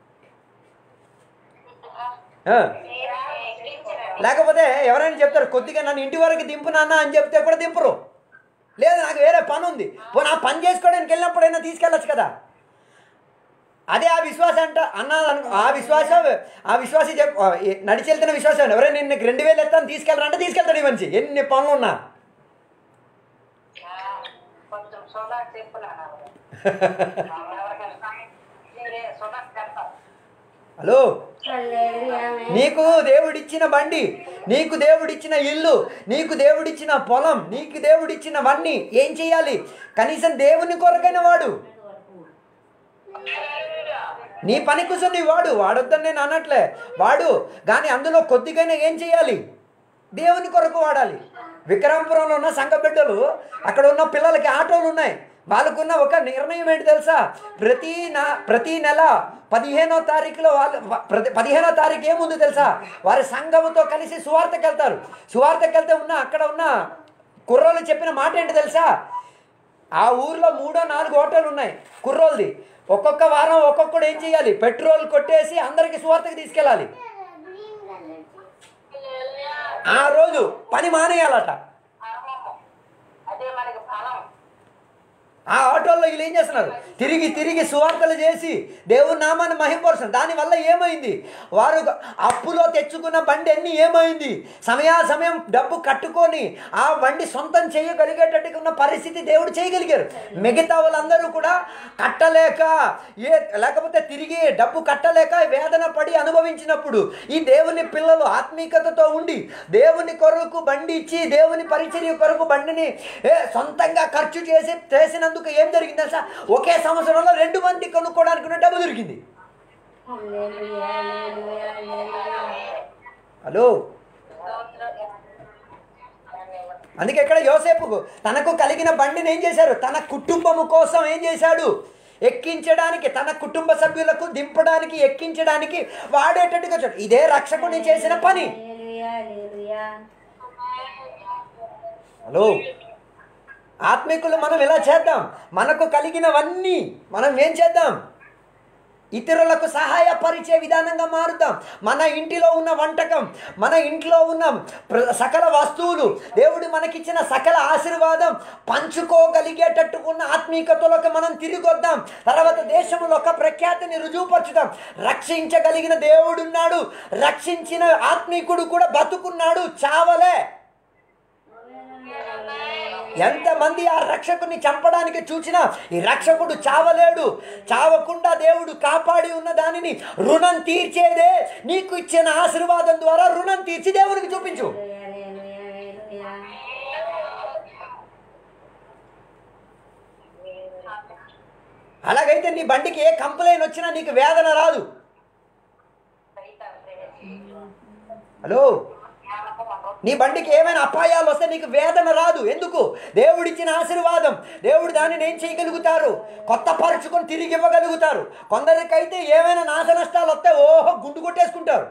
ఆ, లేకపోతే ఎవరైనా చెప్తారు కొద్దిగా నన్ను ఇంటి వరకు దింపు నాన్న అని చెప్తే కూడా దింపరు లేదు నాకు వేరే పని ఉంది పోనీ ఆ పని చేసుకోవడానికి వెళ్ళినప్పుడైనా తీసుకెళ్ళచ్చు కదా అదే ఆ విశ్వాసం అంట అన్నది అనుకో ఆ విశ్వాసం ఆ విశ్వాసం చెప్ నడిచి వెళ్తున్న విశ్వాసం ఎవరైనా నిన్న రెండు వేలు ఎత్తాను తీసుకెళ్ళరంటే తీసుకెళ్తాడు ఈ మనిషి ఎన్ని పనులు ఉన్నా కొంచెం సోలా చెప్పున్నాను సోలా కడతాం హలో హల్లెలూయా, ఆమేన్. నీకు దేవుడిచ్చిన బండి నీకు దేవుడిచ్చిన ఇల్లు నీకు దేవుడిచ్చిన పొలం నీకు దేవుడిచ్చినవన్నీ ఏం చేయాలి కనీసం దేవుని కొరకైన వాడు నీ పని కోసం నీ వాడు వాడొద్దని నేను అనట్లే వాడు కానీ అందులో కొద్దిగైనా ఏం చేయాలి దేవుని కొరకు వాడాలి విక్రమపురంలో ఉన్న సంఘ బిడ్డలు అక్కడ ఉన్న పిల్లలకి ఆటోలు ఉన్నాయి వాళ్ళకున్న ఒక నిర్ణయం ఏంటి తెలుసా ప్రతి నా ప్రతి నెల పదిహేనో తారీఖులో వాళ్ళు ప్రతి పదిహేనో తారీఖు ఏముంది తెలుసా వారి సంఘముతో కలిసి సువార్తకి వెళ్తారు సువార్తకి వెళ్తే ఉన్న అక్కడ ఉన్న కుర్రోళ్ళు చెప్పిన మాట ఏంటి తెలుసా ఆ ఊర్లో మూడో నాలుగు హోటల్ ఉన్నాయి కుర్రోల్ది ఒక్కొక్క వారం ఒక్కొక్కడు ఏం చేయాలి పెట్రోల్ కొట్టేసి అందరికి సువార్తకి తీసుకెళ్ళాలి ఆ రోజు పని మానేయాలట ఫలము అదే మనకి ఫలం ఆ ఆటోల్లో వీళ్ళు ఏం చేస్తున్నారు తిరిగి తిరిగి సువార్తలు చేసి దేవుని నామాన్ని మహింపరుస్తున్నారు దానివల్ల ఏమైంది వారు అప్పులో తెచ్చుకున్న బండి అన్ని ఏమైంది సమయా సమయం డబ్బు కట్టుకొని ఆ బండి సొంతం చేయగలిగేటట్టుగా ఉన్న పరిస్థితి దేవుడు చేయగలిగారు మిగతా వాళ్ళందరూ కూడా కట్టలేక ఏ లేకపోతే తిరిగి డబ్బు కట్టలేక వేదన పడి అనుభవించినప్పుడు ఈ దేవుని పిల్లలు ఆత్మీయతతో ఉండి దేవుని కొరకు బండి ఇచ్చి దేవుని పరిచర్య కొరకు బండిని ఏ, సొంతంగా ఖర్చు చేసి చేసినందుకు ఏం జరిగింది తెలుసా ఒకే సంవత్సరంలో రెండు మంది కొనుక్కోవడానికి ఉన్న డబ్బు దొరికింది హల్లెలూయా, హల్లెలూయా, హల్లెలూయా. హలో అందుకే ఇక్కడ యోసేపుకు తనకు కలిగిన బండిని ఏం చేశారు తన కుటుంబము కోసం ఏం చేశాడు ఎక్కించడానికి తన కుటుంబ సభ్యులకు దింపడానికి ఎక్కించడానికి వాడేటట్టుగా వచ్చాడు ఇదే రక్షకుని చేసిన పని హల్లెలూయా, హల్లెలూయా. హలో ఆత్మికులు మనం ఇలా చేద్దాం మనకు కలిగినవన్నీ మనం ఏం చేద్దాం ఇతరులకు సహాయపరిచే విధానంగా మారుతాం మన ఇంటిలో ఉన్న వంటకం మన ఇంట్లో ఉన్న ప్ర- సకల వస్తువులు దేవుడు మనకిచ్చిన సకల ఆశీర్వాదం పంచుకోగలిగేటట్టు ఉన్న ఆత్మీయతలోకి మనం తిరిగి వద్దాం తర్వాత దేశంలో ఒక ప్రఖ్యాతిని రుజువుపరచుదాం రక్షించగలిగిన దేవుడున్నాడు రక్షించిన ఆత్మీకుడు కూడా బతుకున్నాడు చావలే ఎంతమంది ఆ రక్షకుని చంపడానికి చూసినా ఈ రక్షకుడు చావలేడు చావకుండా దేవుడు కాపాడి ఉన్న దానిని రుణం తీర్చేదే నీకు ఇచ్చిన ఆశీర్వాదం ద్వారా రుణం తీర్చి దేవునికి చూపించు హల్లెలూయా, హల్లెలూయా, హల్లెలూయా. అలాగైతే నీ బండికి ఏ కంప్లైంట్ వచ్చినా నీకు వేదన రాదు హలో నీ బండికి ఏమైనా అపాయాలు వస్తే నీకు వేదన రాదు ఎందుకు దేవుడిచ్చిన ఆశీర్వాదం దేవుడు దానిని ఏం చేయగలుగుతారు కొత్త పరుచుకొని తిరిగి ఇవ్వగలుగుతారు కొందరికైతే ఏమైనా నాశ నష్టాలు వస్తే ఓహో గుండు కొట్టేసుకుంటారు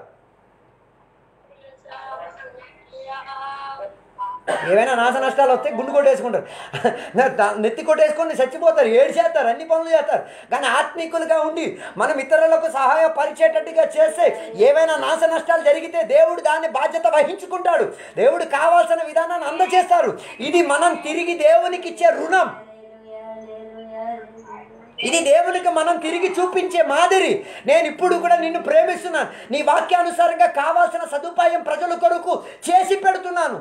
ఏమైనా నాశ నష్టాలు వస్తే గుండు కొట్టేసుకుంటారు దా- నెత్తి కొట్టేసుకొని చచ్చిపోతారు ఏడు చేస్తారు అన్ని పనులు చేస్తారు కానీ ఆత్మీకులుగా ఉండి మనం ఇతరులకు సహాయపరిచేటట్టుగా చేస్తే ఏవైనా నాశ నష్టాలు జరిగితే దేవుడు దాన్ని బాధ్యత వహించుకుంటాడు దేవుడు కావాల్సిన విధానాన్ని అందజేస్తారు ఇది మనం తిరిగి దేవునికి ఇచ్చే రుణం హల్లెలూయా, హల్లెలూయా, హల్లెలూయా. ఇది దేవునికి మనం తిరిగి చూపించే మాదిరి నేను ఇప్పుడు కూడా నిన్ను ప్రేమిస్తున్నాను నీ వాక్యానుసారంగా కావాల్సిన సదుపాయం ప్రజల కొరకు చేసి పెడుతున్నాను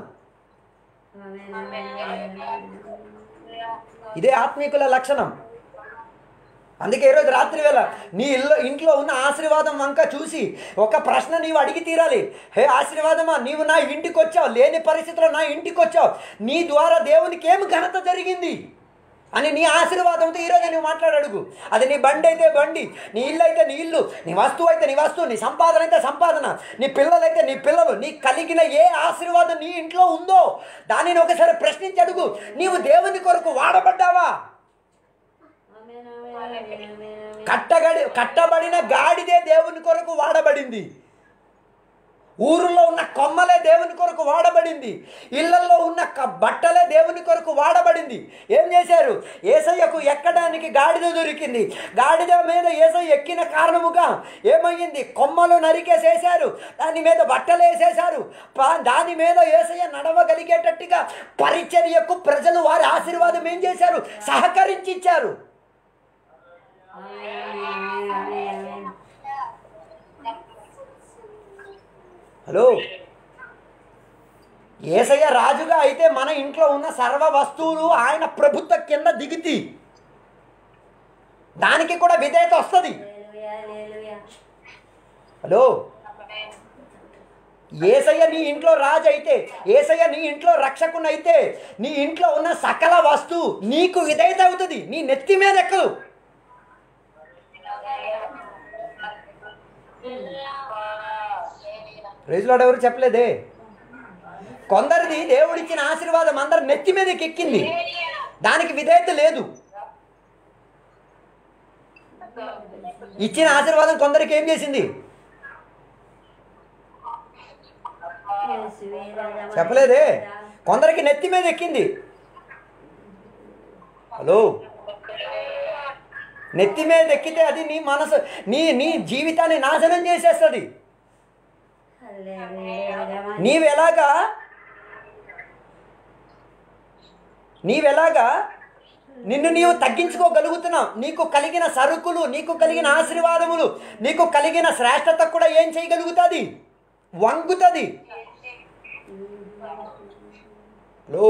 ఇదే ఆత్మీకుల లక్షణం అందుకే ఈరోజు రాత్రి వేళ నీ ఇల్లు ఇంట్లో ఉన్న ఆశీర్వాదం వంక చూసి ఒక ప్రశ్న నీవు అడిగి తీరాలి హే ఆశీర్వాదమా నీవు నా ఇంటికి వచ్చావు లేని పరిస్థితిలో నా ఇంటికి వచ్చావు నీ ద్వారా దేవునికి ఏమి ఘనత జరిగింది అని నీ ఆశీర్వాదంతో ఈరోజు నువ్వు మాట్లాడు అడుగు అది నీ బండి అయితే బండి నీ ఇల్లు అయితే నీ ఇల్లు నీ వస్తువు అయితే నీ వస్తువు నీ సంపాదన అయితే సంపాదన నీ పిల్లలైతే నీ పిల్లలు నీ కలిగిన ఏ ఆశీర్వాదం నీ ఇంట్లో ఉందో దానిని ఒకసారి ప్రశ్నించి అడుగు నీవు దేవుని కొరకు వాడబడ్డావా కట్టగడి కట్టబడిన గాడిదే దేవుని కొరకు వాడబడింది ఊరిలో ఉన్న కొమ్మలే దేవుని కొరకు వాడబడింది ఇళ్లలో ఉన్న క- బట్టలే దేవుని కొరకు వాడబడింది ఏం చేశారు ఏసయ్యకు ఎక్కడానికి గాడిద దొరికింది గాడిద మీద ఏసయ్య ఎక్కిన కారణముగా ఏమయ్యింది కొమ్మలు నరికేసేశారు దాని మీద బట్టలు వేసేశారు పా- దాని మీద ఏసయ్య నడవగలిగేటట్టుగా పరిచర్యకు ప్రజలు వారి ఆశీర్వాదం ఏం చేశారు సహకరించి ఇచ్చారు హలో ఏసయ్య రాజుగా అయితే మన ఇంట్లో ఉన్న సర్వ వస్తువులు ఆయన ప్రభుత్వ కింద దిగితి దానికి కూడా విధేయత వస్తుంది హలో ఏసయ్య నీ ఇంట్లో రాజు అయితే ఏసయ్య నీ ఇంట్లో రక్షకునైతే నీ ఇంట్లో ఉన్న సకల వస్తువు నీకు విధేయత అవుతుంది నీ నెత్తి మీద ఎక్కదు ప్రైజ్లాడ్ ఎవరు చెప్పలేదే కొందరిది దేవుడిచ్చిన ఆశీర్వాదం అందరు నెత్తి మీదకి ఎక్కింది దానికి విధేయత లేదు ఇచ్చిన ఆశీర్వాదం కొందరికి ఏం చేసింది చెప్పలేదే కొందరికి నెత్తి మీద ఎక్కింది హలో నెత్తి మీద ఎక్కితే అది నీ మనసు నీ నీ జీవితాన్ని నాశనం చేసేస్తుంది నీవెలాగా నీవెలాగా నిన్ను నీవు తగ్గించుకోగలుగుతున్నావు నీకు కలిగిన సరుకులు నీకు కలిగిన ఆశీర్వాదములు నీకు కలిగిన శ్రేష్టత కూడా ఏం చేయగలుగుతుంది వంగుతుంది హలో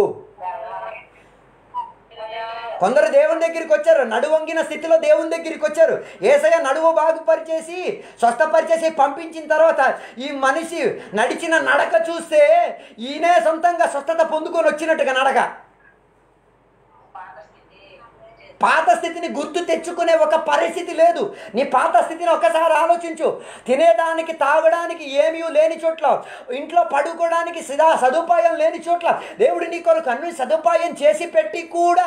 కొందరు దేవుని దగ్గరికి వచ్చారు నడువంగిన స్థితిలో దేవుని దగ్గరికి వచ్చారు ఏసయ్య నడువు బాగుపరిచేసి స్వస్థపరిచేసి పంపించిన తర్వాత ఈ మనిషి నడిచిన నడక చూస్తే ఈయనే సొంతంగా స్వస్థత పొందుకొని వచ్చినట్టుగా నడక పాత స్థితిని గుర్తు తెచ్చుకునే ఒక పరిస్థితి లేదు నీ పాత స్థితిని ఒకసారి ఆలోచించు తినేదానికి తాగడానికి ఏమీ లేని చోట్ల ఇంట్లో పడుకోవడానికి సిదా సదుపాయం లేని చోట్ల దేవుడు నీ కొరకు అన్ని సదుపాయం చేసి పెట్టి కూడా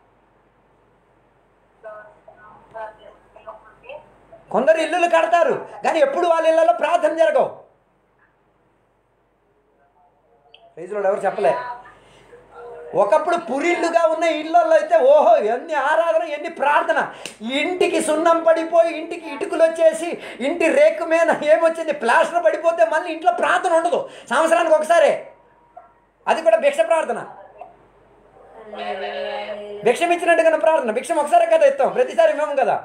కొందరు ఇల్లులు కడతారు కానీ ఎప్పుడు వాళ్ళ ఇళ్లలో ప్రార్థన జరగవు ప్రైజ్లో ఎవరు చెప్పలే ఒకప్పుడు పురిళ్ళుగా ఉన్న ఇళ్ళల్లో అయితే ఓహో ఎన్ని ఆరాధన ఎన్ని ప్రార్థన ఇంటికి సున్నం పడిపోయి ఇంటికి ఇటుకలు వచ్చేసి ఇంటి రేకు మీద ఏమొచ్చింది ప్లాస్టర్ పడిపోతే మళ్ళీ ఇంట్లో ప్రార్థన ఉండదు సంవత్సరానికి ఒకసారి అది కూడా భిక్ష ప్రార్థన భిక్షం ఇచ్చినట్టుగా ప్రార్థన భిక్షం ఒకసారి కదా ఇస్తాం ప్రతిసారి మేము కదా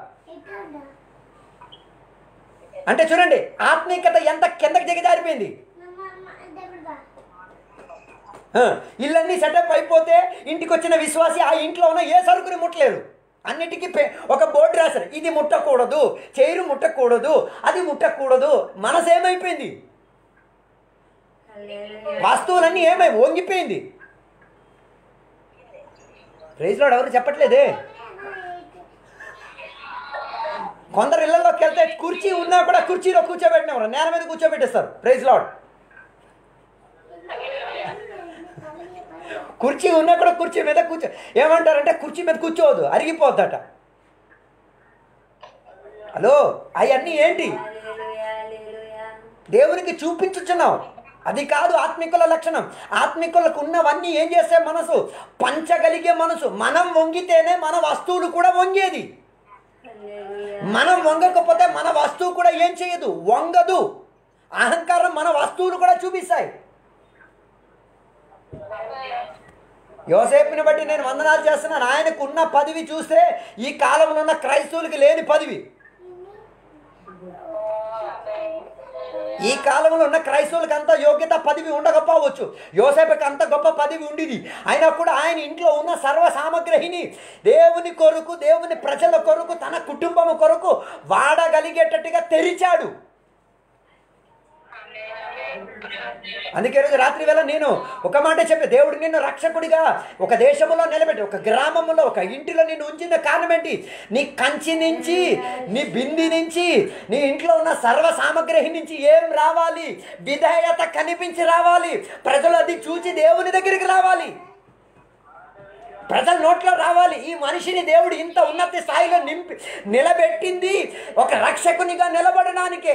అంటే చూడండి ఆత్మీయత ఎంత కిందకి దిగజారిపోయింది ఆ, ఇల్లన్నీ సెటప్ అయిపోతే ఇంటికి వచ్చిన విశ్వాసి ఆ ఇంట్లో ఉన్న ఏ సరుకుని ముట్టలేరు అన్నిటికీ పే- ఒక బోర్డు రాశారు ఇది ముట్టకూడదు చైరు ముట్టకూడదు అది ముట్టకూడదు మనసు ఏమైపోయింది వస్తువులన్నీ ఏమై వంగిపోయింది ప్రైజ్లో ఎవరు చెప్పట్లేదే కొందరు ఇళ్లలోకి వెళ్తే కుర్చీ ఉన్నా కూడా కుర్చీలో కూర్చోబెట్టినవారు నేల మీద కూర్చోబెట్టేస్తారు ప్రైజ్ లాడ్ కుర్చీ ఉన్నా కూడా కుర్చీ మీద కూర్చో ఏమంటారంటే కుర్చీ మీద కూర్చోవద్దు అరిగిపోద్దట హలో అవన్నీ ఏంటి దేవునికి చూపించుచున్నావు అది కాదు ఆత్మికుల లక్షణం ఆత్మికులకు ఉన్నవన్నీ ఏం చేస్తే మనసు పంచగలిగే మనసు మనం వంగితేనే మన వస్తువులు కూడా వంగేది మనం వంగకపోతే మన వస్తువు కూడా ఏం చేయదు వంగదు అహంకారం మన వస్తువులు కూడా చూపిస్తాయి యోసేపుని బట్టి నేను వందనాలు చేస్తున్నాను ఆయనకు ఉన్న పదవి చూస్తే ఈ కాలంలో ఉన్న క్రైస్తవులకి లేని పదవి ఈ కాలంలో ఉన్న క్రైస్తవులకు అంత యోగ్యత పదవి ఉండకపోవచ్చు యోసేపుకి అంత గొప్ప పదవి ఉండేది అయినా కూడా ఆయన ఇంట్లో ఉన్న సర్వ సామగ్రిని దేవుని కొరకు దేవుని ప్రజల కొరకు తన కుటుంబం కొరకు వాడగలిగేటట్టుగా తెరిచాడు అందుకే రోజు రాత్రి వేళ నేను ఒక మాట చెప్పే దేవుడు నిన్ను రక్షకుడిగా ఒక దేశంలో నిలబెట్టి ఒక గ్రామంలో ఒక ఇంటిలో నిన్ను ఉంచిన కారణం ఏంటి నీ కంచి నుంచి నీ బింది నుంచి నీ ఇంట్లో ఉన్న సర్వ సామగ్రి నుంచి ఏం రావాలి విధేయత కనిపించి రావాలి ప్రజలు అది చూసి దేవుని దగ్గరికి రావాలి ప్రజల నోట్లో రావాలి ఈ మనిషిని దేవుడు ఇంత ఉన్నత స్థాయిలో నింపి నిలబెట్టింది ఒక రక్షకునిగా నిలబడడానికే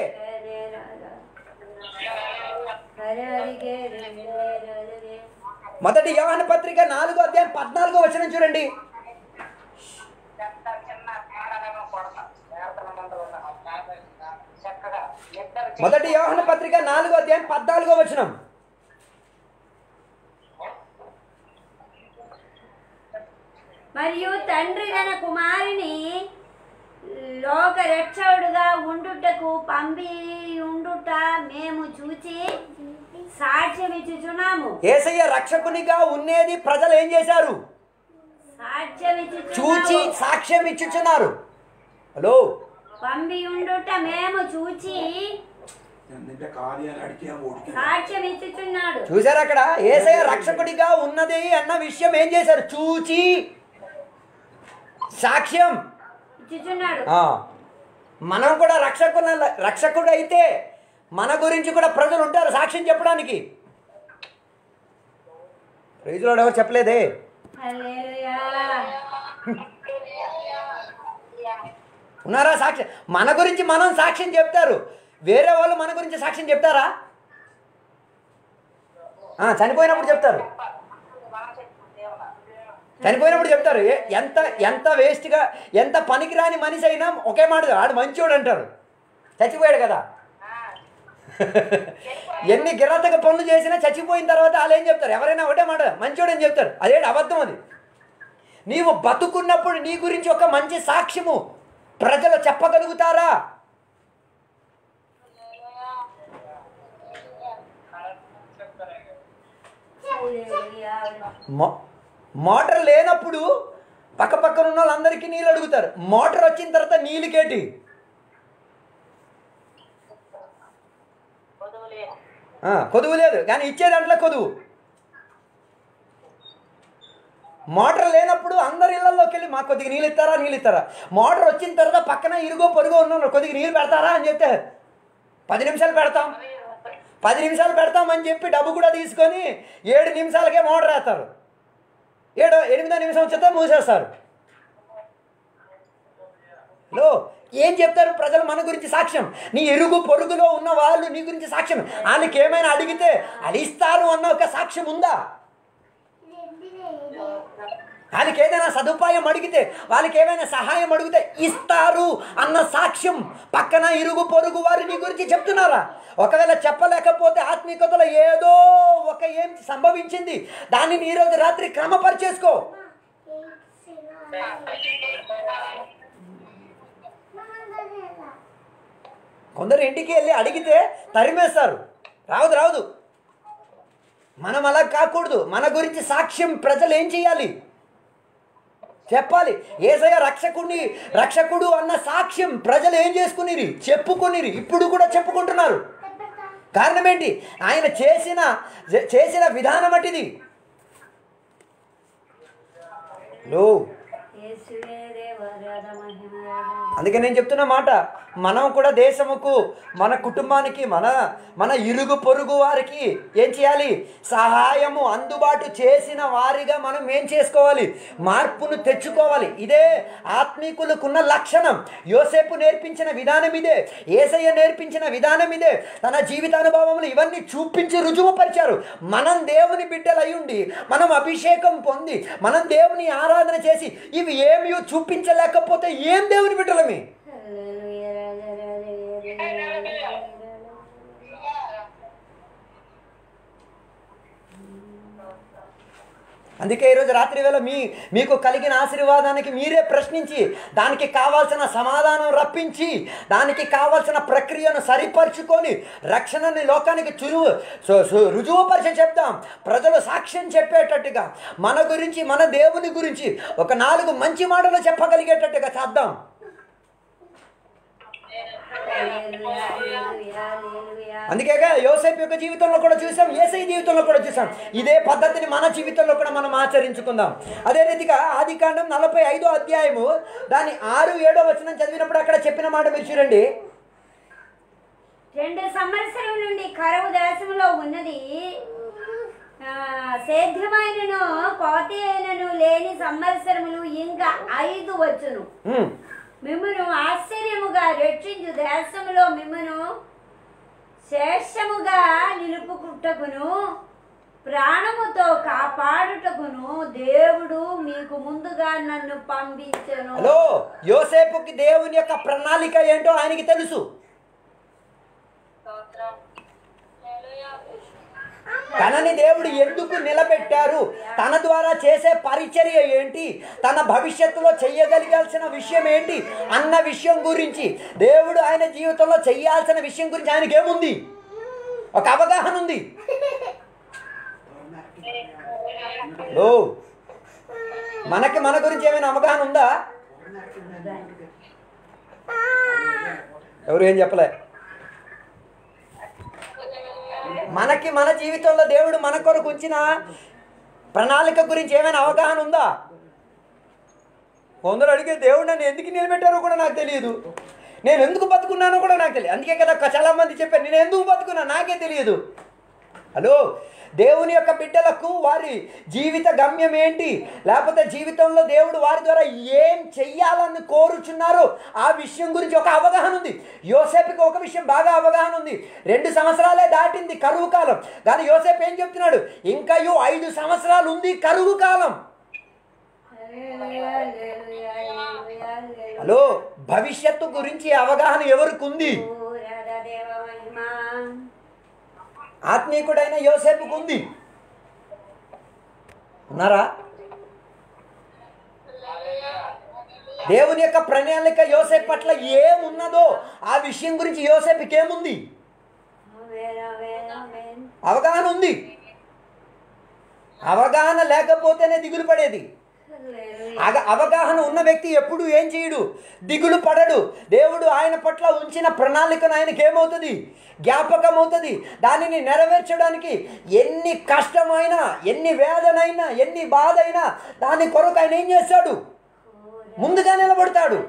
మొదటి యోహాన పత్రిక నాలుగో అధ్యాయం పద్నాలుగో వచనం చూడండి ఎంత చిన్న తేడాలను కొడతా. వేతనం ఉండదు. చక్కగా ఇద్దరు మొదటి యోహాన పత్రిక నాలుగో అధ్యాయం పద్నాలుగో వచనం మరియు తండ్రి తన కుమారుని లోక రక్షకుడుగా ఉండుటకు పంపి ఉండుట మేము చూచి సాక్ష్యం ఇచ్చుచున్నాము ఏసయ్య రక్షకునిగా ఉండేది ప్రజలు ఏం చేశారు సాక్ష్యం చూచి ఇచ్చుచున్నాము సాక్ష్యం ఇచ్చుచున్నారు హలో పంపి ఉండుట మేము చూచి എന്നിട്ട് കാര്യം അടിക്കാൻ ഓടിക്കും సాక్ష్యం ఇచ్చుచున్నాడు చూసారు అక్కడ ఏసయ్య రక్షకుడిగా ఉన్నది అన్న విషయం ఏం చేశారు చూచి సాక్ష్యం ఇచ్చుచున్నాడు ఆ, మనం కూడా రక్షకుల రక్షకుడు అయితే మన గురించి కూడా ప్రజలు ఉంటారు సాక్ష్యం చెప్పడానికి రైతులో ఎవరు చెప్పలేదే హల్లెలూయా ఉన్నారా సాక్ష్యం మన గురించి మనం సాక్ష్యం చెప్తారు వేరే వాళ్ళు మన గురించి సాక్ష్యం చెప్తారా ఆ, చనిపోయినప్పుడు చెప్తారు చనిపోయినప్పుడు చెప్తారు ఏ- ఎంత ఎంత వేస్ట్గా ఎంత పనికిరాని మనిషి అయినా ఒకే మాట ఆడు మంచోడు అంటారు చచ్చిపోయాడు కదా ఎన్ని గిరతక పనులు చేసినా చచ్చిపోయిన తర్వాత వాళ్ళు ఏం చెప్తారు ఎవరైనా ఒకటే మాట మంచోడు అని చెప్తారు అదే అబద్ధం అది నీవు బతుకున్నప్పుడు నీ గురించి ఒక మంచి సాక్ష్యము ప్రజలు చెప్పగలుగుతారా హల్లెలూయా మో మోటార్ లేనప్పుడు పక్క పక్కన ఉన్న వాళ్ళందరికీ నీళ్ళు అడుగుతారు మోటార్ వచ్చిన తర్వాత నీళ్ళకేటి ఆ, కొదువు లేదు కానీ ఇచ్చే దాంట్లో కొదువు మోటార్ లేనప్పుడు అందరి ఇళ్లలోకి వెళ్ళి మాకు కొద్దిగా నీళ్ళు ఇస్తారా నీళ్ళు ఇస్తారా మోటార్ వచ్చిన తర్వాత పక్కన ఇరుగో పొరుగో ఉన్న కొద్దిగా నీళ్ళు పెడతారా అని చెప్తే పది నిమిషాలు పెడతాం పది నిమిషాలు పెడతామని చెప్పి డబ్బు కూడా తీసుకొని ఏడు నిమిషాలకే మోటార్ వేస్తారు ఏడో ఎనిమిదో నిమిషం వచ్చేస్తే మూసేస్తారు లో ఏం చెప్తారు ప్రజలు మన గురించి సాక్ష్యం నీ ఎరుగు పొరుగులో ఉన్న వాళ్ళు నీ గురించి సాక్ష్యం వాళ్ళకి ఏమైనా అడిగితే అది ఇస్తారు అన్న ఒక సాక్ష్యం ఉందా వాళ్ళకి ఏదైనా సదుపాయం అడిగితే వాళ్ళకి ఏమైనా సహాయం అడిగితే ఇస్తారు అన్న సాక్ష్యం పక్కన ఇరుగు పొరుగు వారు నీ గురించి చెప్తున్నారా ఒకవేళ చెప్పలేకపోతే ఆత్మీయతలో ఏదో ఒక ఏం సంభవించింది దానిని ఈరోజు రాత్రి క్రమపరిచేసుకో కొందరు ఇంటికి వెళ్ళి అడిగితే తరిమేస్తారు రావదు రావదు మనం అలా కాకూడదు మన గురించి సాక్ష్యం ప్రజలు ఏం చేయాలి చెప్పాలి ఏసయ్య రక్షకుడిని రక్షకుడు అన్న సాక్ష్యం ప్రజలు ఏం చేసుకునిరి చెప్పుకునిరి ఇప్పుడు కూడా చెప్పుకుంటున్నారు కారణం ఏంటి ఆయన చేసిన చేసిన విధానం అటిది లో యేసువే దేవరాధ మహిమరాధ అందుకే నేను చెప్తున్న మాట మనం కూడా దేశముకు మన కుటుంబానికి మన మన ఇరుగు పొరుగు వారికి ఏం చేయాలి సహాయము అందుబాటు చేసిన వారిగా మనం ఏం చేసుకోవాలి మార్పును తెచ్చుకోవాలి ఇదే ఆత్మీకులకున్న లక్షణం యోసేపు నేర్పించిన విధానం ఇదే ఏసయ్య నేర్పించిన విధానం ఇదే తన జీవితానుభవంలో ఇవన్నీ చూపించి రుజువుపరిచారు మనం దేవుని బిడ్డలై ఉండి మనం అభిషేకం పొంది మనం దేవుని ఆరాధన చేసి ఇవి ఏమి చూపించలేకపోతే ఏం దేవుని బిడ్డలమే హల్లెలూయా రాజా రాజా రాజా అందుకే ఈరోజు రాత్రి వేళ మీ మీకు కలిగిన ఆశీర్వాదానికి మీరే ప్రశ్నించి దానికి కావాల్సిన సమాధానం రప్పించి దానికి కావాల్సిన ప్రక్రియను సరిపరుచుకొని రక్షణని లోకానికి చురువు సు- సు- రుజువుపరిచి చెప్దాం ప్రజలు సాక్ష్యం చెప్పేటట్టుగా మన గురించి మన దేవుని గురించి ఒక నాలుగు మంచి మాటలు చెప్పగలిగేటట్టుగా చేద్దాం హల్లెలూయా, హల్లెలూయా, హల్లెలూయా. అందుకేగా యోసేపు యొక్క జీవితంలో కూడా చూసాం ఏసై జీవితంలో కూడా చూసాం ఇదే పద్ధతిని మన జీవితంలో కూడా మనం ఆచరించుకుందాం అదే రీతిగా ఆది కాండం నలభై ఐదో అధ్యాయము దాని ఆరు ఏడో వచనం చదివినప్పుడు అక్కడ చెప్పిన మాట మీరు చూడండి రెండు సంవత్సరం నుండి కరువు దేశంలో ఉన్నది ఆ, సేద్యమైనను కోతి అయినను లేని సంవత్సరములు ఇంకా ఐదు వచ్చును ఉమ్, మిమ్మను ఆశ్చర్యముగా రక్షించు దేశములో మిమ్మను శేషముగా నిలుపుకుటకును ప్రాణముతో కాపాడుటకును దేవుడు మీకు ముందుగా నన్ను పంపించను హలో యోసేపుకి దేవుని యొక్క ప్రణాళిక ఏంటో ఆయనకి తెలుసు తనని దేవుడు ఎందుకు నిలబెట్టారు తన ద్వారా చేసే పరిచర్య ఏంటి తన భవిష్యత్తులో చెయ్యగలిగాల్సిన విషయం ఏంటి అన్న విషయం గురించి దేవుడు ఆయన జీవితంలో చెయ్యాల్సిన విషయం గురించి ఆయనకి ఏముంది ఒక అవగాహన ఉంది ఓ మనకి మన గురించి ఏమైనా అవగాహన ఉందా ఎవరు ఏం చెప్పలే మనకి మన జీవితంలో దేవుడు మన కొరకు ఉంచిన ప్రణాళిక గురించి ఏమైనా అవగాహన ఉందా కొందరు అడిగే దేవుడు నన్ను ఎందుకు నిలబెట్టారో కూడా నాకు తెలియదు నేను ఎందుకు బతుకున్నానో కూడా నాకు తెలియదు అందుకే కదా చాలా మంది చెప్పారు నేను ఎందుకు బతుకున్నా నాకే తెలియదు హలో దేవుని యొక్క బిడ్డలకు వారి జీవిత గమ్యం ఏంటి లేకపోతే జీవితంలో దేవుడు వారి ద్వారా ఏం చెయ్యాలని కోరుచున్నారో ఆ విషయం గురించి ఒక అవగాహన ఉంది యోసేపుకి ఒక విషయం బాగా అవగాహన ఉంది రెండు సంవత్సరాలే దాటింది కరువు కాలం కానీ యోసేపు ఏం చెప్తున్నాడు ఇంకయో ఐదు సంవత్సరాలు ఉంది కరువు కాలం హల్లెలూయా, హల్లెలూయా, హల్లెలూయా, హల్లెలూయా. హలో భవిష్యత్తు గురించి అవగాహన ఎవరికి ఉంది ఓ రాధా దేవ మహిమా ఆత్మీకుడైన యోసేపుకు ఉంది ఉన్నారా దేవుని యొక్క ప్రణాళిక యోసేపు పట్ల ఏమున్నదో ఆ విషయం గురించి యోసేపుకి ఏముంది ఆమేన్, ఆమేన్, ఆమేన్. అవగాహన ఉంది అవగాహన లేకపోతేనే దిగులు పడేది హల్లెలూయా. అగ అవగాహన ఉన్న వ్యక్తి ఎప్పుడు ఏం చేయడు దిగులు పడడు దేవుడు ఆయన పట్ల ఉంచిన ప్రణాళికను ఆయనకి ఏమవుతుంది జ్ఞాపకం అవుతుంది దానిని నెరవేర్చడానికి ఎన్ని కష్టమైనా ఎన్ని వేదనైనా ఎన్ని బాధ అయినా దాని కొరకు ఆయన ఏం చేస్తాడు ముందుగా నిలబడతాడు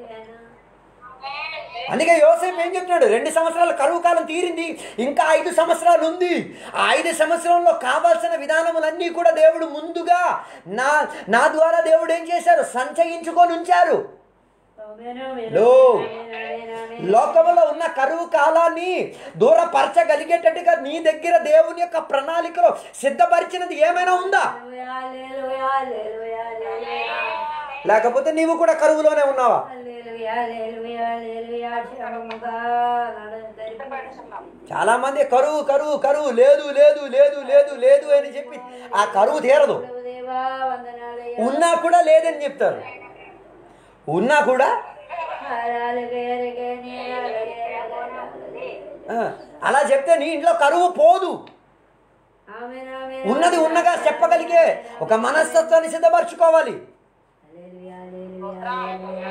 అందుకే యోసేపు ఏం చెప్తున్నాడు రెండు సంవత్సరాల కరువు కాలం తీరింది ఇంకా ఐదు సంవత్సరాలు ఉంది ఆ ఐదు సంవత్సరంలో కావాల్సిన విధానములన్నీ కూడా దేవుడు ముందుగా నా నా ద్వారా దేవుడు ఏం చేశారు సంచయించుకొని ఉంచారు ఆమేన్, ఆమేన్, లో. ఆమేన్, ఆమేన్, ఆమేన్. లోకములో ఉన్న కరువు కాలాన్ని దూరపరచగలిగేటట్టుగా నీ దగ్గర దేవుని యొక్క ప్రణాళికలో సిద్ధపరిచినది ఏమైనా ఉందా హల్లెలూయా, హల్లెలూయా, హల్లెలూయా, హల్లెలూయా. లేకపోతే నీవు కూడా కరువులోనే ఉన్నావా హల్లెలూయా, హల్లెలూయా, హల్లెలూయా, క్షేమముగా నడదరి- చాలా మంది కరువు కరువు కరువు లేదు లేదు లేదు లేదు లేదు అని చెప్పి ఆ కరువు తీరదు దేవా వందనాలయ్యా. ఉన్నా కూడా లేదని చెప్తారు ఉన్నా కూడా అలాగే, అలాగే, అలాగే, అలాగే. ఆ, అలా చెప్తే నీ ఇంట్లో కరువు పోదు ఆమేన్, ఆమేన్, ఉన్నది ఉన్నగా చెప్పగలిగే ఒక మనస్తత్వాన్ని సిద్ధపరచుకోవాలి హల్లెలూయా, హల్లెలూయా, హల్లెలూయా.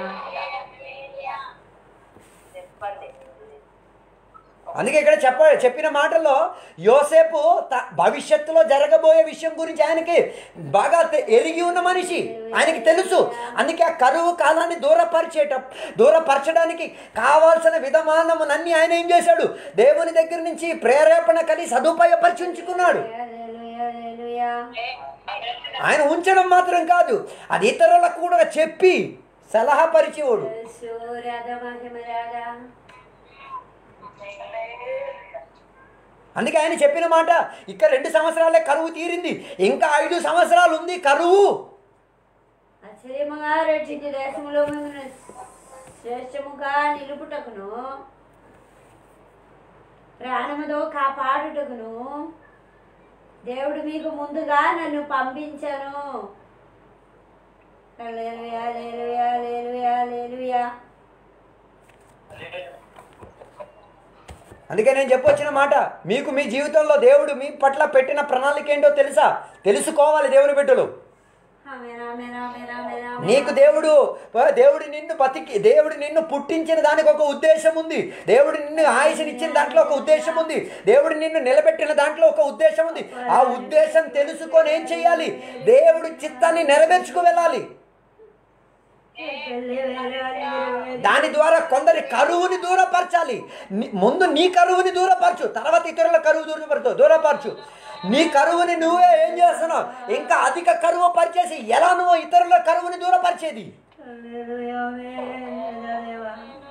చెప్పండి అందుకే ఇక్కడ చెప్ప చెప్పిన మాటల్లో యోసేపు త- భవిష్యత్తులో జరగబోయే విషయం గురించి ఆయనకి బాగా తె- ఎరిగి ఉన్న మనిషి ఆయనకి తెలుసు అందుకే ఆ కరువు కాలాన్ని దూరపరిచేట దూరపరచడానికి కావాల్సిన విధమానమునన్నీ ఆయన ఏం చేశాడు దేవుని దగ్గర నుంచి ప్రేరేపణ కలిగి సదుపాయపరిచి ఉంచుకున్నాడు హల్లెలూయా, హల్లెలూయా. ఆయన ఉంచడం మాత్రం కాదు అది ఇతరులకు కూడా చెప్పి సలహా పరిచేవాడు యేసు రాధా మహిమ రాధా. అందుకే ఆయన చెప్పిన మాట ఇక్కడ రెండు సంవత్సరాలే కరువు తీరింది ఇంకా ఐదు సంవత్సరాలు ఉంది కరువు ఆశ్చర్యముగా రక్షించు దేశములో మిమ్మల్ని శ్రేష్టముగా నిలుపుటకును ప్రాణముతో కాపాడుటకును దేవుడు మీకు ముందుగా నన్ను పంపించను హల్లెలూయా, హల్లెలూయా, హల్లెలూయా, హల్లెలూయా. అందుకే నేను చెప్పొచ్చిన మాట మీకు మీ జీవితంలో దేవుడు మీ పట్ల పెట్టిన ప్రణాళిక ఏంటో తెలుసా తెలుసుకోవాలి దేవుని బిడ్డలు ఆమేన్, ఆమేన్, ఆమేన్, ఆమేన్, ఆమేన్. నీకు దేవుడు దేవుడు నిన్ను బతికి దేవుడు నిన్ను పుట్టించిన దానికి ఒక ఉద్దేశం ఉంది దేవుడు నిన్ను ఆయుషనిచ్చిన దాంట్లో ఒక ఉద్దేశం ఉంది దేవుడు నిన్ను నిలబెట్టిన దాంట్లో ఒక ఉద్దేశం ఉంది ఆ ఉద్దేశం తెలుసుకొని ఏం చేయాలి దేవుడి చిత్తాన్ని నెరవేర్చుకు వెళ్ళాలి హల్లెలూయా, హల్లెలూయా. దాని ద్వారా కొందరి కరువుని దూరపరచాలి ని- ముందు నీ కరువుని దూరపరచు తర్వాత ఇతరుల కరువు దూరపరచు దూరపరచు నీ కరువుని నువ్వే ఏం చేస్తున్నావు ఇంకా అధిక కరువు పరిచేసి ఎలా నువ్వు ఇతరుల కరువుని దూరపరిచేది హల్లెలూయా, ఆమేన్, హల్లెలూయా.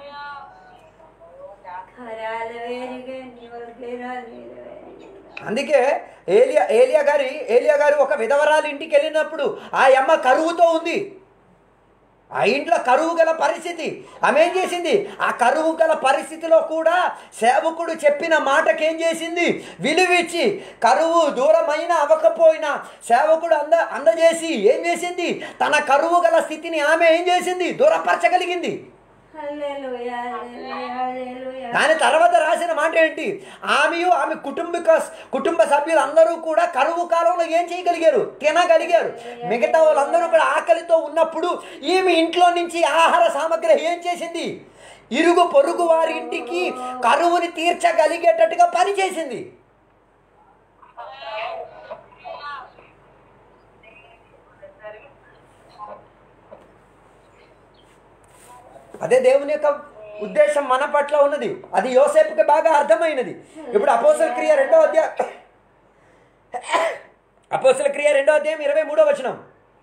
కరాలు వేరుగా నీ వరకేరా నీరు వేరుగా. అందుకే ఏలియా ఏలియా గారి ఏలియా గారు ఒక విధవరాలు ఇంటికి వెళ్ళినప్పుడు ఆ అమ్మ కరువుతో ఉంది ఆ ఇంట్లో కరువు గల పరిస్థితి ఆమె ఏం చేసింది ఆ కరువు గల పరిస్థితిలో కూడా సేవకుడు చెప్పిన మాటకేం చేసింది విలువిచ్చి కరువు దూరమైన అవ్వకపోయినా సేవకుడు అంద అందజేసి ఏం చేసింది తన కరువు గల స్థితిని ఆమె ఏం చేసింది దూరపరచగలిగింది హల్లెలూయా, హల్లెలూయా, హల్లెలూయా. దాని తర్వాత రాసిన మాట ఏంటి ఆమెయు ఆమె కుటుంబిక కుటుంబ సభ్యులు అందరూ కూడా కరువు కాలంలో ఏం చేయగలిగారు తినగలిగారు మిగతా వాళ్ళందరూ కూడా ఆకలితో ఉన్నప్పుడు ఈమె ఇంట్లో నుంచి ఆహార సామగ్రి ఏం చేసింది ఇరుగు పొరుగు వారి ఇంటికి కరువుని తీర్చగలిగేటట్టుగా పనిచేసింది అదే దేవుని యొక్క ఉద్దేశం మన పట్ల ఉన్నది అది యోసేపుకి బాగా అర్థమైనది ఇప్పుడు అపోసల క్రియ రెండో అధ్యాయం అపోసల క్రియ రెండో అధ్యాయం ఇరవై మూడో వచనం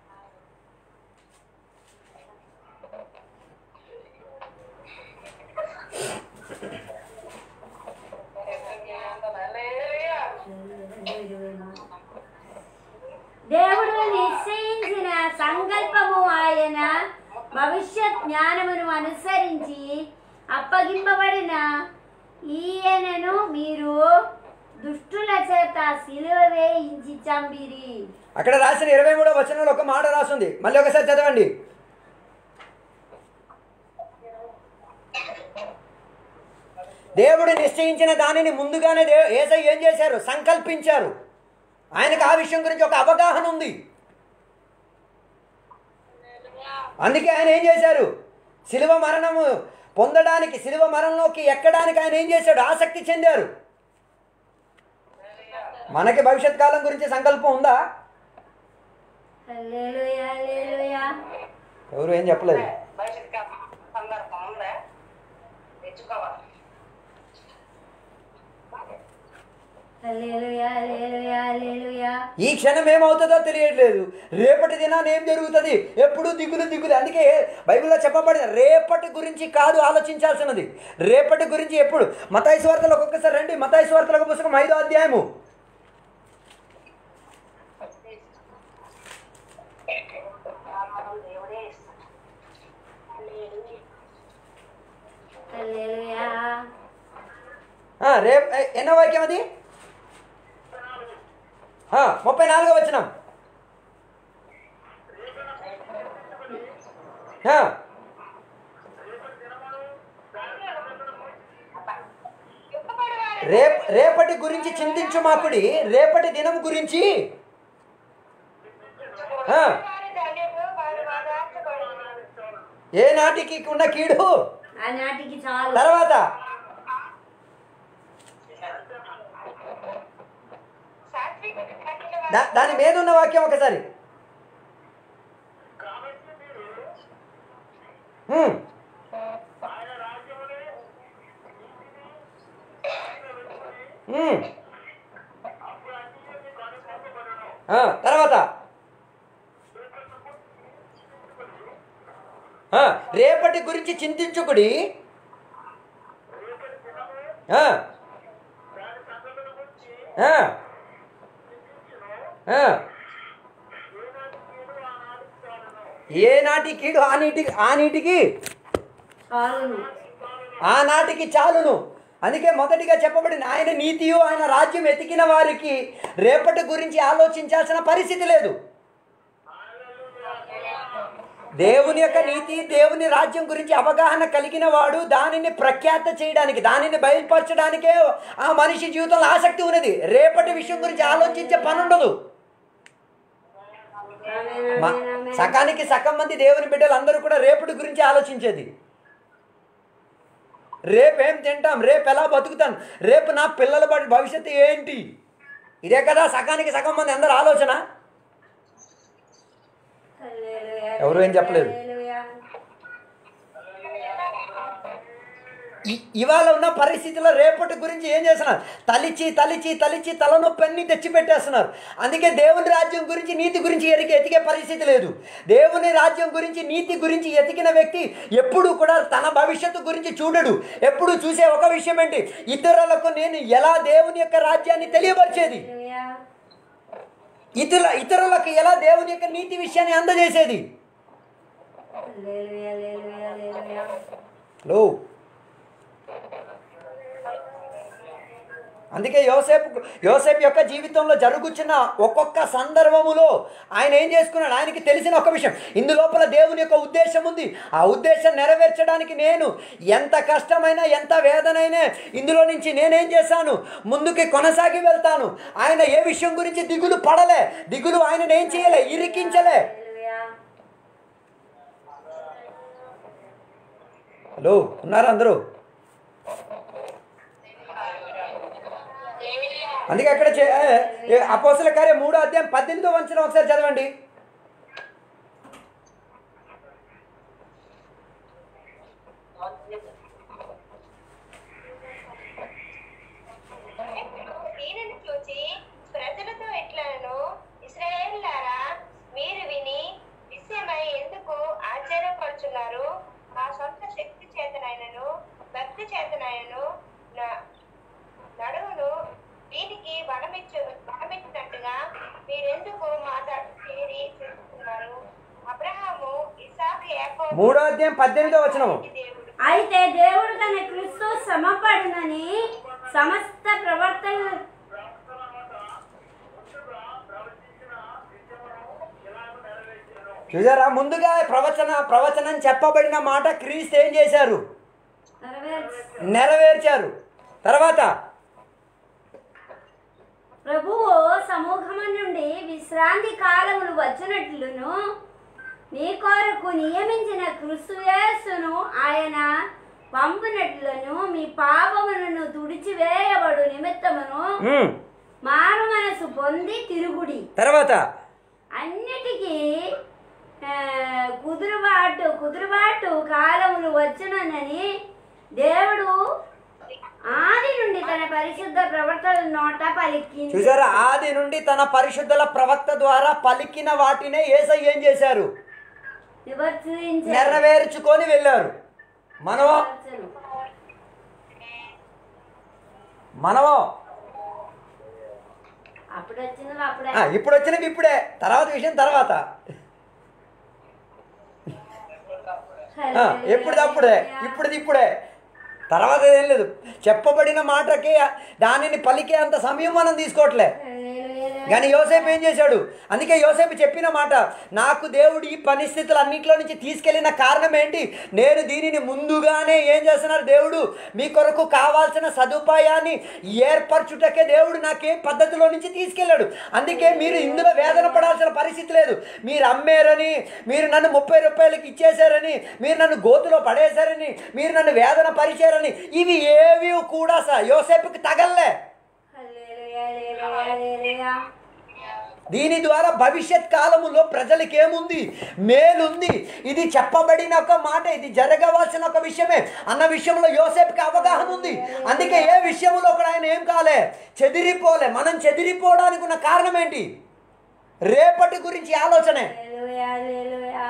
దేవుడు నిశ్చయించిన సంకల్పము ఆయన భవిష్యత్ జ్ఞానమును అనుసరించి అప్పగింపబడిన ఈయనను మీరు దుష్టుల చేత సిలువ వేయించి చంపిరి అక్కడ రాసిన ఇరవై మూడో వచనంలో ఒక మాట రాసింది మళ్ళీ ఒకసారి చదవండి దేవుడు నిశ్చయించిన దానిని ముందుగానే దే ఏసై ఏం చేశారు సంకల్పించారు ఆయనకు ఆ విషయం గురించి ఒక అవగాహన ఉంది అందుకే ఆయన ఏం చేశారు శిలువ మరణము పొందడానికి శిలువ మరణంలోకి ఎక్కడానికి ఆయన ఏం చేశాడు ఆసక్తి చెందారు మనకి భవిష్యత్ కాలం గురించి సంకల్పం ఉందా హల్లెలూయా హల్లెలూయా ఎవరు ఏం చెప్పలేదు భవిష్యత్ కాలం సందర్భం ఉందా తెచ్చుకోవాలి హల్లెలూయా హల్లెలూయా హల్లెలూయా ఈ క్షణం ఏమవుతుందో తెలియట్లేదు రేపటి దినాన్ని ఏం జరుగుతుంది ఎప్పుడు దిగులు దిగులు అందుకే బైబిల్లో చెప్పబడింది రేపటి గురించి కాదు ఆలోచించాల్సినది రేపటి గురించి ఎప్పుడు మతాయి స్వార్థలు ఒక్కొక్కసారి రండి మతాయి స్వార్థలకు పుస్తకం ఐదో అధ్యాయము దేవుడే ఇస్తాడు హల్లెలూయా ఆ, రేపు ఏ- ఎన్నో వాక్యం అది ఆ, ముప్పై నాలుగో వచ్చినాం రేప్ రేపటి గురించి చింతించు మాకుడి రేపటి దినం గురించి ఆ, వారి ధన్యులు వారి వాదార్చబడి ఏ నాటికి ఉన్న కీడు ఆనాటికి చాలు తర్వాత సాత్విక కఠిన వారి దా- దాని మీద ఉన్న వాక్యం ఒకసారి హ్మ్. హ్మ్. ఆ, తర్వాత ఆ, రేపటి గురించి చింతించుకుడి ఆ. ఆ. ఆ. ఏ నాటి కీడు ఆ నీటికి ఆ నీటికి చాలును ఆనాటికి చాలును అందుకే మొదటిగా చెప్పబడిన ఆయన నీతియు ఆయన రాజ్యం ఎతికిన వారికి రేపటి గురించి ఆలోచించాల్సిన పరిస్థితి లేదు దేవుని యొక్క నీతి దేవుని రాజ్యం గురించి అవగాహన కలిగిన వాడు దానిని ప్రఖ్యాత చేయడానికి దానిని బయలుపరచడానికే ఆ మనిషి జీవితంలో ఆసక్తి ఉన్నది రేపటి విషయం గురించి ఆలోచించే పని ఉండదు ఆమేన్, మ- ఆమేన్, ఆమేన్. సకానికి సగం మంది దేవుని బిడ్డలు అందరూ కూడా రేపటి గురించి ఆలోచించేది రేపు ఏం తింటాం రేపు ఎలా బతుకుతాం రేపు నా పిల్లల బట్టి భవిష్యత్తు ఏంటి ఇదే కదా సగానికి సగం మంది అందరు ఆలోచన హల్లెలూయా, ఎవరు ఏం చెప్పలేదు. హల్లెలూయా. ఇ- ఇవాళ ఉన్న పరిస్థితిలో రేపటి గురించి ఏం చేస్తున్నారు తలిచి తలిచి తలిచి తలనొప్పి అన్ని తెచ్చిపెట్టేస్తున్నారు అందుకే దేవుని రాజ్యం గురించి నీతి గురించి ఎరిగి ఎతికే పరిస్థితి లేదు దేవుని రాజ్యం గురించి నీతి గురించి ఎతికిన వ్యక్తి ఎప్పుడు కూడా తన భవిష్యత్తు గురించి చూడడు ఎప్పుడు చూసే ఒక విషయం ఏంటి ఇతరులకు నేను ఎలా దేవుని యొక్క రాజ్యాన్ని తెలియపరిచేది హల్లెలూయా. ఇతరుల ఇతరులకు ఎలా దేవుని యొక్క నీతి విషయాన్ని అందజేసేది హల్లెలూయా, హల్లెలూయా, హల్లెలూయా. లో అందుకే యోసేపు యోసేపు యొక్క జీవితంలో జరుగుతున్న ఒక్కొక్క సందర్భములో ఆయన ఏం చేసుకున్నాడు ఆయనకి తెలిసిన ఒక విషయం ఇందులోపల దేవుని యొక్క ఉద్దేశం ఉంది ఆ ఉద్దేశం నెరవేర్చడానికి నేను ఎంత కష్టమైనా ఎంత వేదనైనా ఇందులో నుంచి నేనేం చేశాను ముందుకి కొనసాగి వెళ్తాను ఆయన ఏ విషయం గురించి దిగులు పడలే దిగులు ఆయన ఏం చేయలే ఇరికించలే హల్లెలూయా. హలో ఉన్నారా అందరూ అందుకే అక్కడ అపోసల కార్య మూడో అధ్యాయం పద్దెనిమిదో వంచన ఒకసారి చదవండి దీనిని చూచి ప్రజలతో ఎట్లను ఇస్రాయేలులారా మీరు విని విషయమై ఎందుకు ఆశ్చర్యపడుచున్నారు ఆ సొంత శక్తి చేతనైనను భక్తి చేతనైనను న- నడువును దీనికి బలమిచ్చు బలమిచ్చినట్టుగా మీరెందుకు మాట్లాడి చేరి చూస్తున్నారు అబ్రహాము ఇసాకు యాకోబు మూడో అధ్యాయం పద్దెనిమిదో వచనము దేవుడు అయితే దేవుడు తన క్రీస్తు శ్రమపడునని సమస్త ప్రవర్తన చూసారా ముందుగా ప్రవచన ప్రవచనం చెప్పబడిన మాట క్రీస్తు ఏం చేశారు నెరవేర్చు నెరవేర్చారు తర్వాత ప్రభువు సమూహము నుండి విశ్రాంతి కాలములు వచ్చినట్లును నీ కొరకు నియమించిన క్రిస్తుయేసును ఆయన పంపినట్లును మీ పాపములను తుడిచివేయబడు నిమిత్తమును ఉమ్, మారు మనసు పొంది తిరుగుడి తర్వాత అన్నిటికీ ఆ, కుదురుబాటు కుదురుబాటు కాలములు వచ్చునని దేవుడు ఆది నుండి తన పరిశుద్ధ ప్రవర్తన నోట పలికింది చూసారా ఆది నుండి తన పరిశుద్ధుల ప్రవక్త ద్వారా పలికిన వాటినే ఏసై ఏం చేశారు నివర్తించారు. నెరవేర్చుకొని వెళ్ళారు మనమో మనమో అప్పుడు వచ్చినవి అప్పుడే ఆ, ఇప్పుడు వచ్చినవి ఇప్పుడే తర్వాత విషయం తర్వాత ఆ, ఎప్పుడుది అప్పుడే ఇప్పుడుది ఇప్పుడే తర్వాత ఏం లేదు చెప్పబడిన మాటకి దానిని పలికే అంత సమయం మనం తీసుకోవట్లే కానీ యోసేపు ఏం చేశాడు అందుకే యోసేపు చెప్పిన మాట నాకు దేవుడు ఈ పరిస్థితులు అన్నింటిలో నుంచి తీసుకెళ్లిన కారణం ఏంటి నేను దీనిని ముందుగానే ఏం చేస్తున్నారు దేవుడు మీ కొరకు కావాల్సిన సదుపాయాన్ని ఏర్పరచుటకే దేవుడు నాకే పద్ధతిలో నుంచి తీసుకెళ్ళాడు అందుకే మీరు ఇందులో వేదన పడాల్సిన పరిస్థితి లేదు మీరు అమ్మారని మీరు నన్ను ముప్పై రూపాయలకి ఇచ్చేశారని మీరు నన్ను గోతులో పడేశారని మీరు నన్ను వేదన పరిచారని ఇవి ఏవి కూడా స యోసేపుకి తగల్లే హల్లెలూయా, హల్లెలూయా, హల్లెలూయా. దీని ద్వారా భవిష్యత్ కాలములో ప్రజలకి ఏముంది మేలుంది ఇది చెప్పబడిన ఒక మాట ఇది జరగవలసిన ఒక విషయమే అన్న విషయంలో యోసేపుకి అవగాహన ఉంది అందుకే ఏ విషయంలో కూడా ఆయన ఏం కాలే చెదిరిపోలే మనం చెదిరిపోవడానికి ఉన్న కారణం ఏంటి రేపటి గురించి ఆలోచనే హల్లెలూయా, హల్లెలూయా.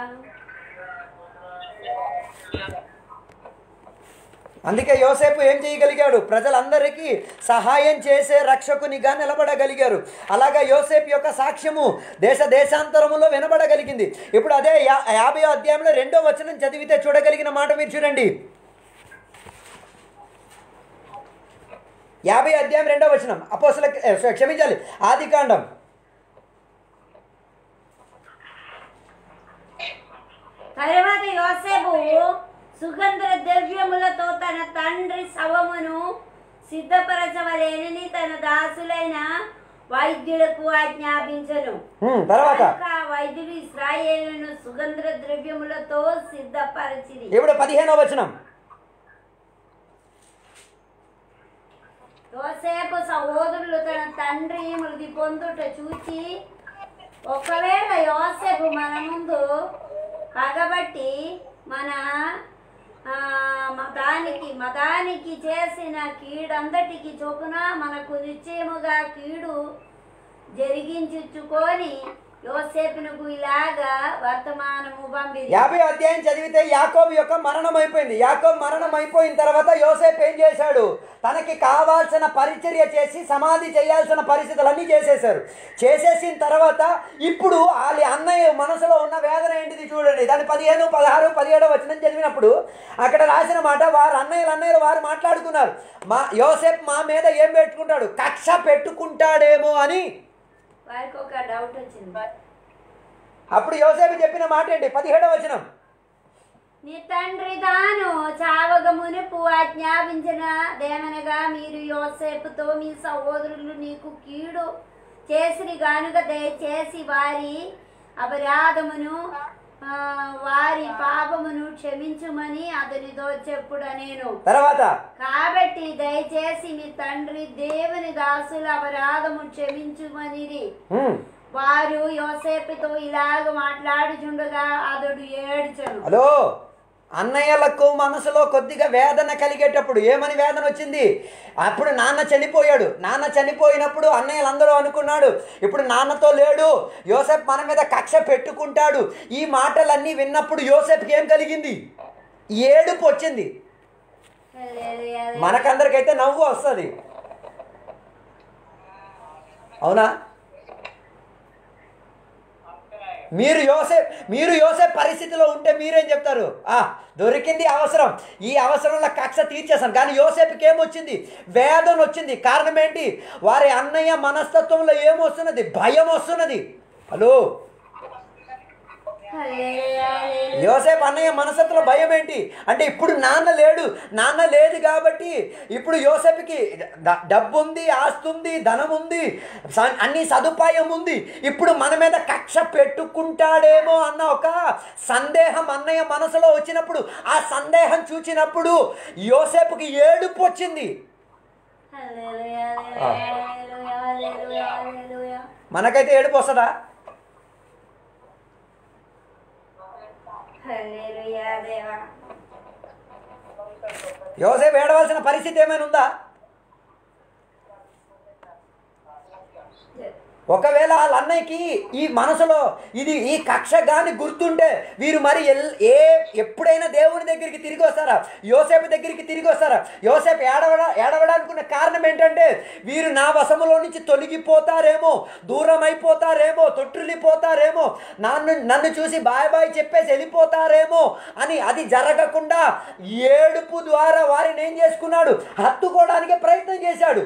అందుకే యోసేపు ఏం చేయగలిగాడు ప్రజలందరికీ సహాయం చేసే రక్షకునిగా నిలబడగలిగారు అలాగా యోసేపు యొక్క సాక్ష్యము దేశ దేశాంతరములో వినబడగలిగింది ఇప్పుడు అదే యా యాభై అధ్యాయంలో రెండో వచనం చదివితే చూడగలిగిన మాట మీరు చూడండి యాభై అధ్యాయం రెండో వచనం అపోసల క్షమించాలి ఆది కాండం తర్వాత యోసేపు సుగంధ ద్రవ్యములతో తన తండ్రి శవమును సిద్ధపరచవలేనని తన దాసులైన వైద్యులకు ఆజ్ఞాపించను హ్మ్, తర్వాత కనుక ఆ వైద్యులు ఇస్రాయేలును సుగంధ ద్రవ్యములతో సిద్ధపరచిరి ఇప్పుడు పదిహేనో వచనం యోసేపు సహోదరులు తన తండ్రి మృతి పొందుట చూచి ఒకవేళ యోసేపు మన ముందు పగబట్టి మన ఆ, మతానికి మతానికి చేసిన కీడంతటికి చొప్పున మనకు నిశ్చయముగా కీడు జరిగించుకొని యోసేపునకు ఇలాగా వర్తమానము పంపింది యాభై అధ్యాయం చదివితే యాకోబు యొక్క మరణం అయిపోయింది యాకోబు మరణం అయిపోయిన తర్వాత యోసేపు ఏం చేశాడు తనకి కావాల్సిన పరిచర్య చేసి సమాధి చేయాల్సిన పరిస్థితులన్నీ చేసేశారు చేసేసిన తర్వాత ఇప్పుడు వాళ్ళ అన్నయ్య మనసులో ఉన్న వేదన ఏంటిది చూడండి దాని పదిహేను పదహారు పదిహేడు వచ్చిన చదివినప్పుడు అక్కడ రాసిన మాట వారు అన్నయ్యలు అన్నయ్యలు వారు మాట్లాడుకున్నారు మా యోసేపు మా మీద ఏం పెట్టుకుంటాడు కక్ష పెట్టుకుంటాడేమో అని వారికి ఒక డౌట్ వచ్చింది అప్పుడు యోసేపు చెప్పిన మాట ఏంటి పదిహేడవ వచనం నీ తండ్రి తాను చావగ మునుపు ఆజ్ఞాపించిన దేమనగా మీరు యోసేపుతో మీ సహోదరులు నీకు కీడు చేసిరి గానుక దయచేసి వారి అపరాధమును ఆ, వారి పాపమును క్షమించుమని అతనితో చెప్పుడు నేను తర్వాత కాబట్టి దయచేసి మీ తండ్రి దేవుని దాసుల అపరాధము క్షమించుమనిరి హ్మ్. వారు యోసేపుతో ఇలాగ మాట్లాడుచుండగా అతడు ఏడ్చను హలో అన్నయ్యలకు మనసులో కొద్దిగా వేదన కలిగేటప్పుడు ఏమని వేదన వచ్చింది అప్పుడు నాన్న చనిపోయాడు నాన్న చనిపోయినప్పుడు అన్నయ్యలందరూ అనుకున్నాడు ఇప్పుడు నాన్నతో లేడు యోసెఫ్ మన మీద కక్ష పెట్టుకుంటాడు ఈ మాటలన్నీ విన్నప్పుడు యోసెఫ్కి ఏం కలిగింది ఏడుపు వచ్చింది మనకందరికైతే నవ్వు వస్తుంది అవునా మీరు యోసే మీరు యోసే పరిస్థితిలో ఉంటే మీరేం చెప్తారు ఆ దొరికింది అవసరం ఈ అవసరంలో కక్ష తీర్చేసాను కానీ యోసేపుకి ఏమొచ్చింది వేదన వచ్చింది కారణం ఏంటి వారి అన్నయ్య మనస్తత్వంలో ఏమొస్తున్నది భయం వస్తున్నది హలో యోసేపు అన్నయ్య మనసత్తులో భయం ఏంటి అంటే ఇప్పుడు నాన్న లేడు నాన్న లేదు కాబట్టి ఇప్పుడు యోసేపుకి డ- డబ్బు ఉంది ఆస్తి ఉంది ధనం ఉంది స- అన్ని సదుపాయం ఉంది ఇప్పుడు మన మీద కక్ష పెట్టుకుంటాడేమో అన్న ఒక సందేహం అన్నయ్య మనసులో వచ్చినప్పుడు ఆ సందేహం చూచినప్పుడు యోసేపుకి ఏడుపు వచ్చింది మనకైతే ఏడుపు వస్తుందా యోసేపు ఏడవలసిన పరిస్థితి ఏమైనా ఉందా ఒకవేళ వాళ్ళ అన్నయ్యకి ఈ మనసులో ఇది ఈ కక్ష గాని గుర్తుంటే వీరు మరి ఎల్ ఏ ఎప్పుడైనా దేవుని దగ్గరికి తిరిగి వస్తారా యోసేపు దగ్గరికి తిరిగి వస్తారా యోసేపు ఏడవడ ఏడవడానుకున్న కారణం ఏంటంటే వీరు నా వశములో నుంచి తొలగిపోతారేమో దూరం అయిపోతారేమో తొట్టిల్లిపోతారేమో నన్ను నన్ను చూసి బాయ్ బాయ్ చెప్పేసి వెళ్ళిపోతారేమో అని అది జరగకుండా ఏడుపు ద్వారా వారిని ఏం చేసుకున్నాడు హత్తుకోవడానికే ప్రయత్నం చేశాడు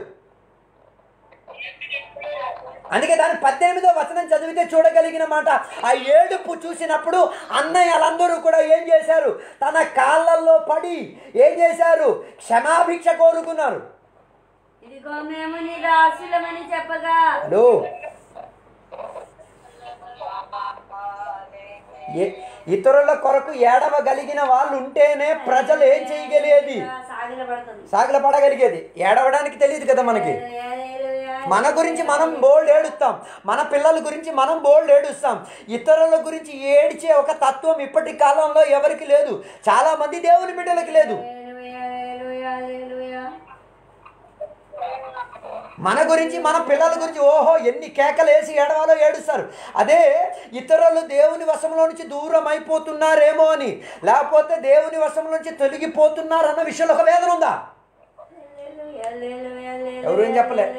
అందుకే దాని పద్దెనిమిదో వచనం చదివితే చూడగలిగిన మాట ఆ ఏడుపు చూసినప్పుడు అన్నయ్యలందరూ కూడా ఏం చేశారు తన కాళ్ళల్లో పడి ఏం చేశారు క్షమాభిక్ష కోరుకున్నారు ఇదిగో మేము నీ దాసులమని చెప్పగా హలో ఏ- ఇతరుల కొరకు ఏడవగలిగిన వాళ్ళు ఉంటేనే ప్రజలు ఏం చేయగలిగేది సాగిలపడుతుంది సాగిల పడగలిగేది ఏడవడానికి తెలియదు కదా మనకి మన గురించి మనం బోల్డ్ ఏడుస్తాం మన పిల్లల గురించి మనం బోల్డ్ ఏడుస్తాం ఇతరుల గురించి ఏడ్చే ఒక తత్వం ఇప్పటి కాలంలో ఎవరికి లేదు చాలా మంది దేవుని బిడ్డలకి లేదు మన గురించి మన పిల్లల గురించి ఓహో ఎన్ని కేకలు వేసి ఏడవాలో ఏడుస్తారు అదే ఇతరులు దేవుని వశంలో నుంచి దూరం అయిపోతున్నారేమో అని లేకపోతే దేవుని వశంలో నుంచి తొలగిపోతున్నారు అన్న విషయంలో ఒక వేదన ఉందా ఎవరు ఏం చెప్పలే.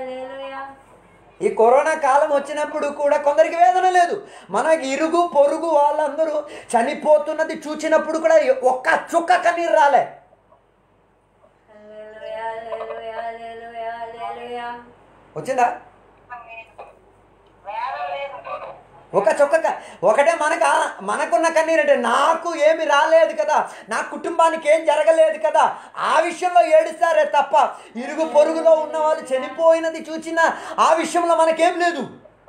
ఈ కరోనా కాలం వచ్చినప్పుడు కూడా కొందరికి వేదన లేదు మనకి ఇరుగు పొరుగు వాళ్ళందరూ చనిపోతున్నది చూచినప్పుడు కూడా ఒక్క చుక్క కన్నీరు రాలే వచ్చిందా వేల లేదు ఒక చొక్క క- ఒకటే మనకు ఆ- మనకున్న కన్నీరు అంటే నాకు ఏమి రాలేదు కదా నా కుటుంబానికి ఏం జరగలేదు కదా ఆ విషయంలో ఏడుస్తారే తప్ప ఇరుగు పొరుగులో ఉన్న వాళ్ళు చనిపోయినది చూచిన ఆ విషయంలో మనకేం లేదు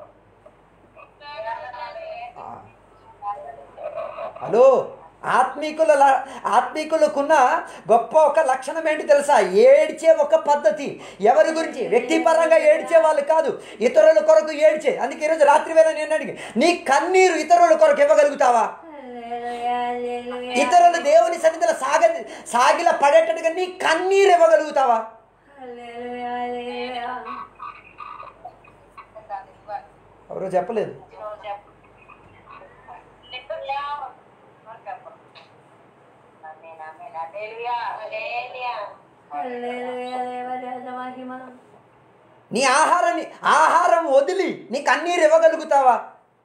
హలో ఆత్మీకుల ల- ఆత్మీకులకున్న గొప్ప ఒక లక్షణం ఏంటి తెలుసా ఏడ్చే ఒక పద్ధతి ఎవరి గురించి వ్యక్తిపరంగా ఏడ్చే వాళ్ళు కాదు ఇతరుల కొరకు ఏడ్చే అందుకే ఈరోజు రాత్రి వేళ నేను అడిగి నీ కన్నీరు ఇతరుల కొరకు ఇవ్వగలుగుతావా హల్లెలూయా, హల్లెలూయా. ఇతరులు దేవుని సన్నిధిలో సాగ సాగిల పడేటట్టుగా నీ కన్నీరు ఇవ్వగలుగుతావా హల్లెలూయా, హల్లెలూయా. ఎవరో చెప్పలేదు నువ్వు చెప్పు లిట్టుల్లా మరి చెప్పు ఆమేన్, ఆమేన్. హల్లెలూయా, హల్లెలూయా. హల్లెలూయా, దేవరాజ మహిమ. నీ ఆహారాన్ని ఆహారం వదిలి నీ కన్నీరు ఇవ్వగలుగుతావా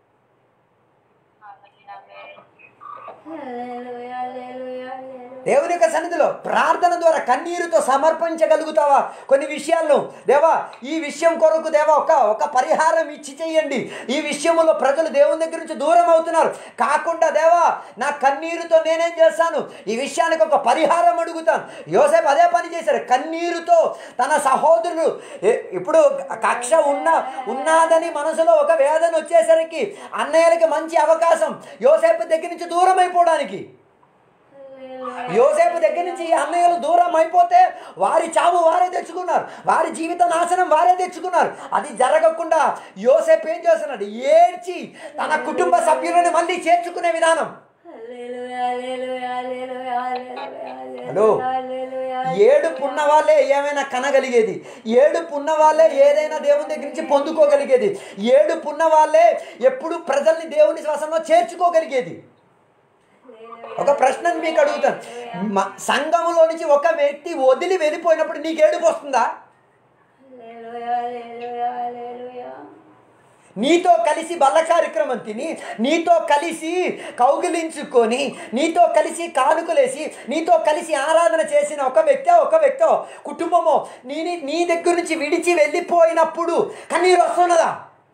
ఆమేన్, ఆమేన్. హల్లెలూయా, హల్లెలూయా, హల్లెలూయా. దేవుని యొక్క సన్నిధిలో ప్రార్థన ద్వారా కన్నీరుతో సమర్పించగలుగుతావా కొన్ని విషయాల్లో దేవా ఈ విషయం కొరకు దేవా ఒక ఒక పరిహారం ఇచ్చి చేయండి ఈ విషయంలో ప్రజలు దేవుని దగ్గర నుంచి దూరం అవుతున్నారు కాకుండా దేవా నా కన్నీరుతో నేనేం చేస్తాను ఈ విషయానికి ఒక పరిహారం అడుగుతాను యోసేపు అదే పని చేశారు కన్నీరుతో తన సహోదరులు ఏ- ఇప్పుడు కక్ష ఉన్న ఉన్నాదని మనసులో ఒక వేదన వచ్చేసరికి అన్నయ్యలకి మంచి అవకాశం యోసేపు దగ్గర నుంచి దూరం అయిపోవడానికి యోసేపు దగ్గర నుంచి ఈ అన్నయ్యలు దూరం అయిపోతే వారి చావు వారే తెచ్చుకున్నారు వారి జీవిత నాశనం వారే తెచ్చుకున్నారు అది జరగకుండా యోసేపు ఏం చేస్తున్నాడు ఏడ్చి తన కుటుంబ సభ్యులను మళ్ళీ చేర్చుకునే విధానం హల్లెలూయా, హల్లెలూయా, హల్లెలూయా, హల్లెలూయా, హలో. హల్లెలూయా. ఏడుపు ఉన్న వాళ్ళే ఏమైనా కనగలిగేది ఏడుపు ఉన్న వాళ్ళే ఏదైనా దేవుని దగ్గర నుంచి పొందుకోగలిగేది ఏడుపు ఉన్న వాళ్ళే ఎప్పుడు ప్రజల్ని దేవుని శ్వాసంలో చేర్చుకోగలిగేది ఒక ప్రశ్న మీకు అడుగుతాను మ- సంఘములో నుంచి ఒక వ్యక్తి వదిలి వెళ్ళిపోయినప్పుడు నీకు ఏడుపు వస్తుందా హల్లెలూయా, హల్లెలూయా, హల్లెలూయా. నీతో కలిసి బల్ల కార్యక్రమం తిని నీతో కలిసి కౌగిలించుకొని నీతో కలిసి కానుకలేసి నీతో కలిసి ఆరాధన చేసిన ఒక వ్యక్తి ఒక వ్యక్తో కుటుంబమో నీ నీ దగ్గర నుంచి విడిచి వెళ్ళిపోయినప్పుడు కన్నీరు వస్తున్నదా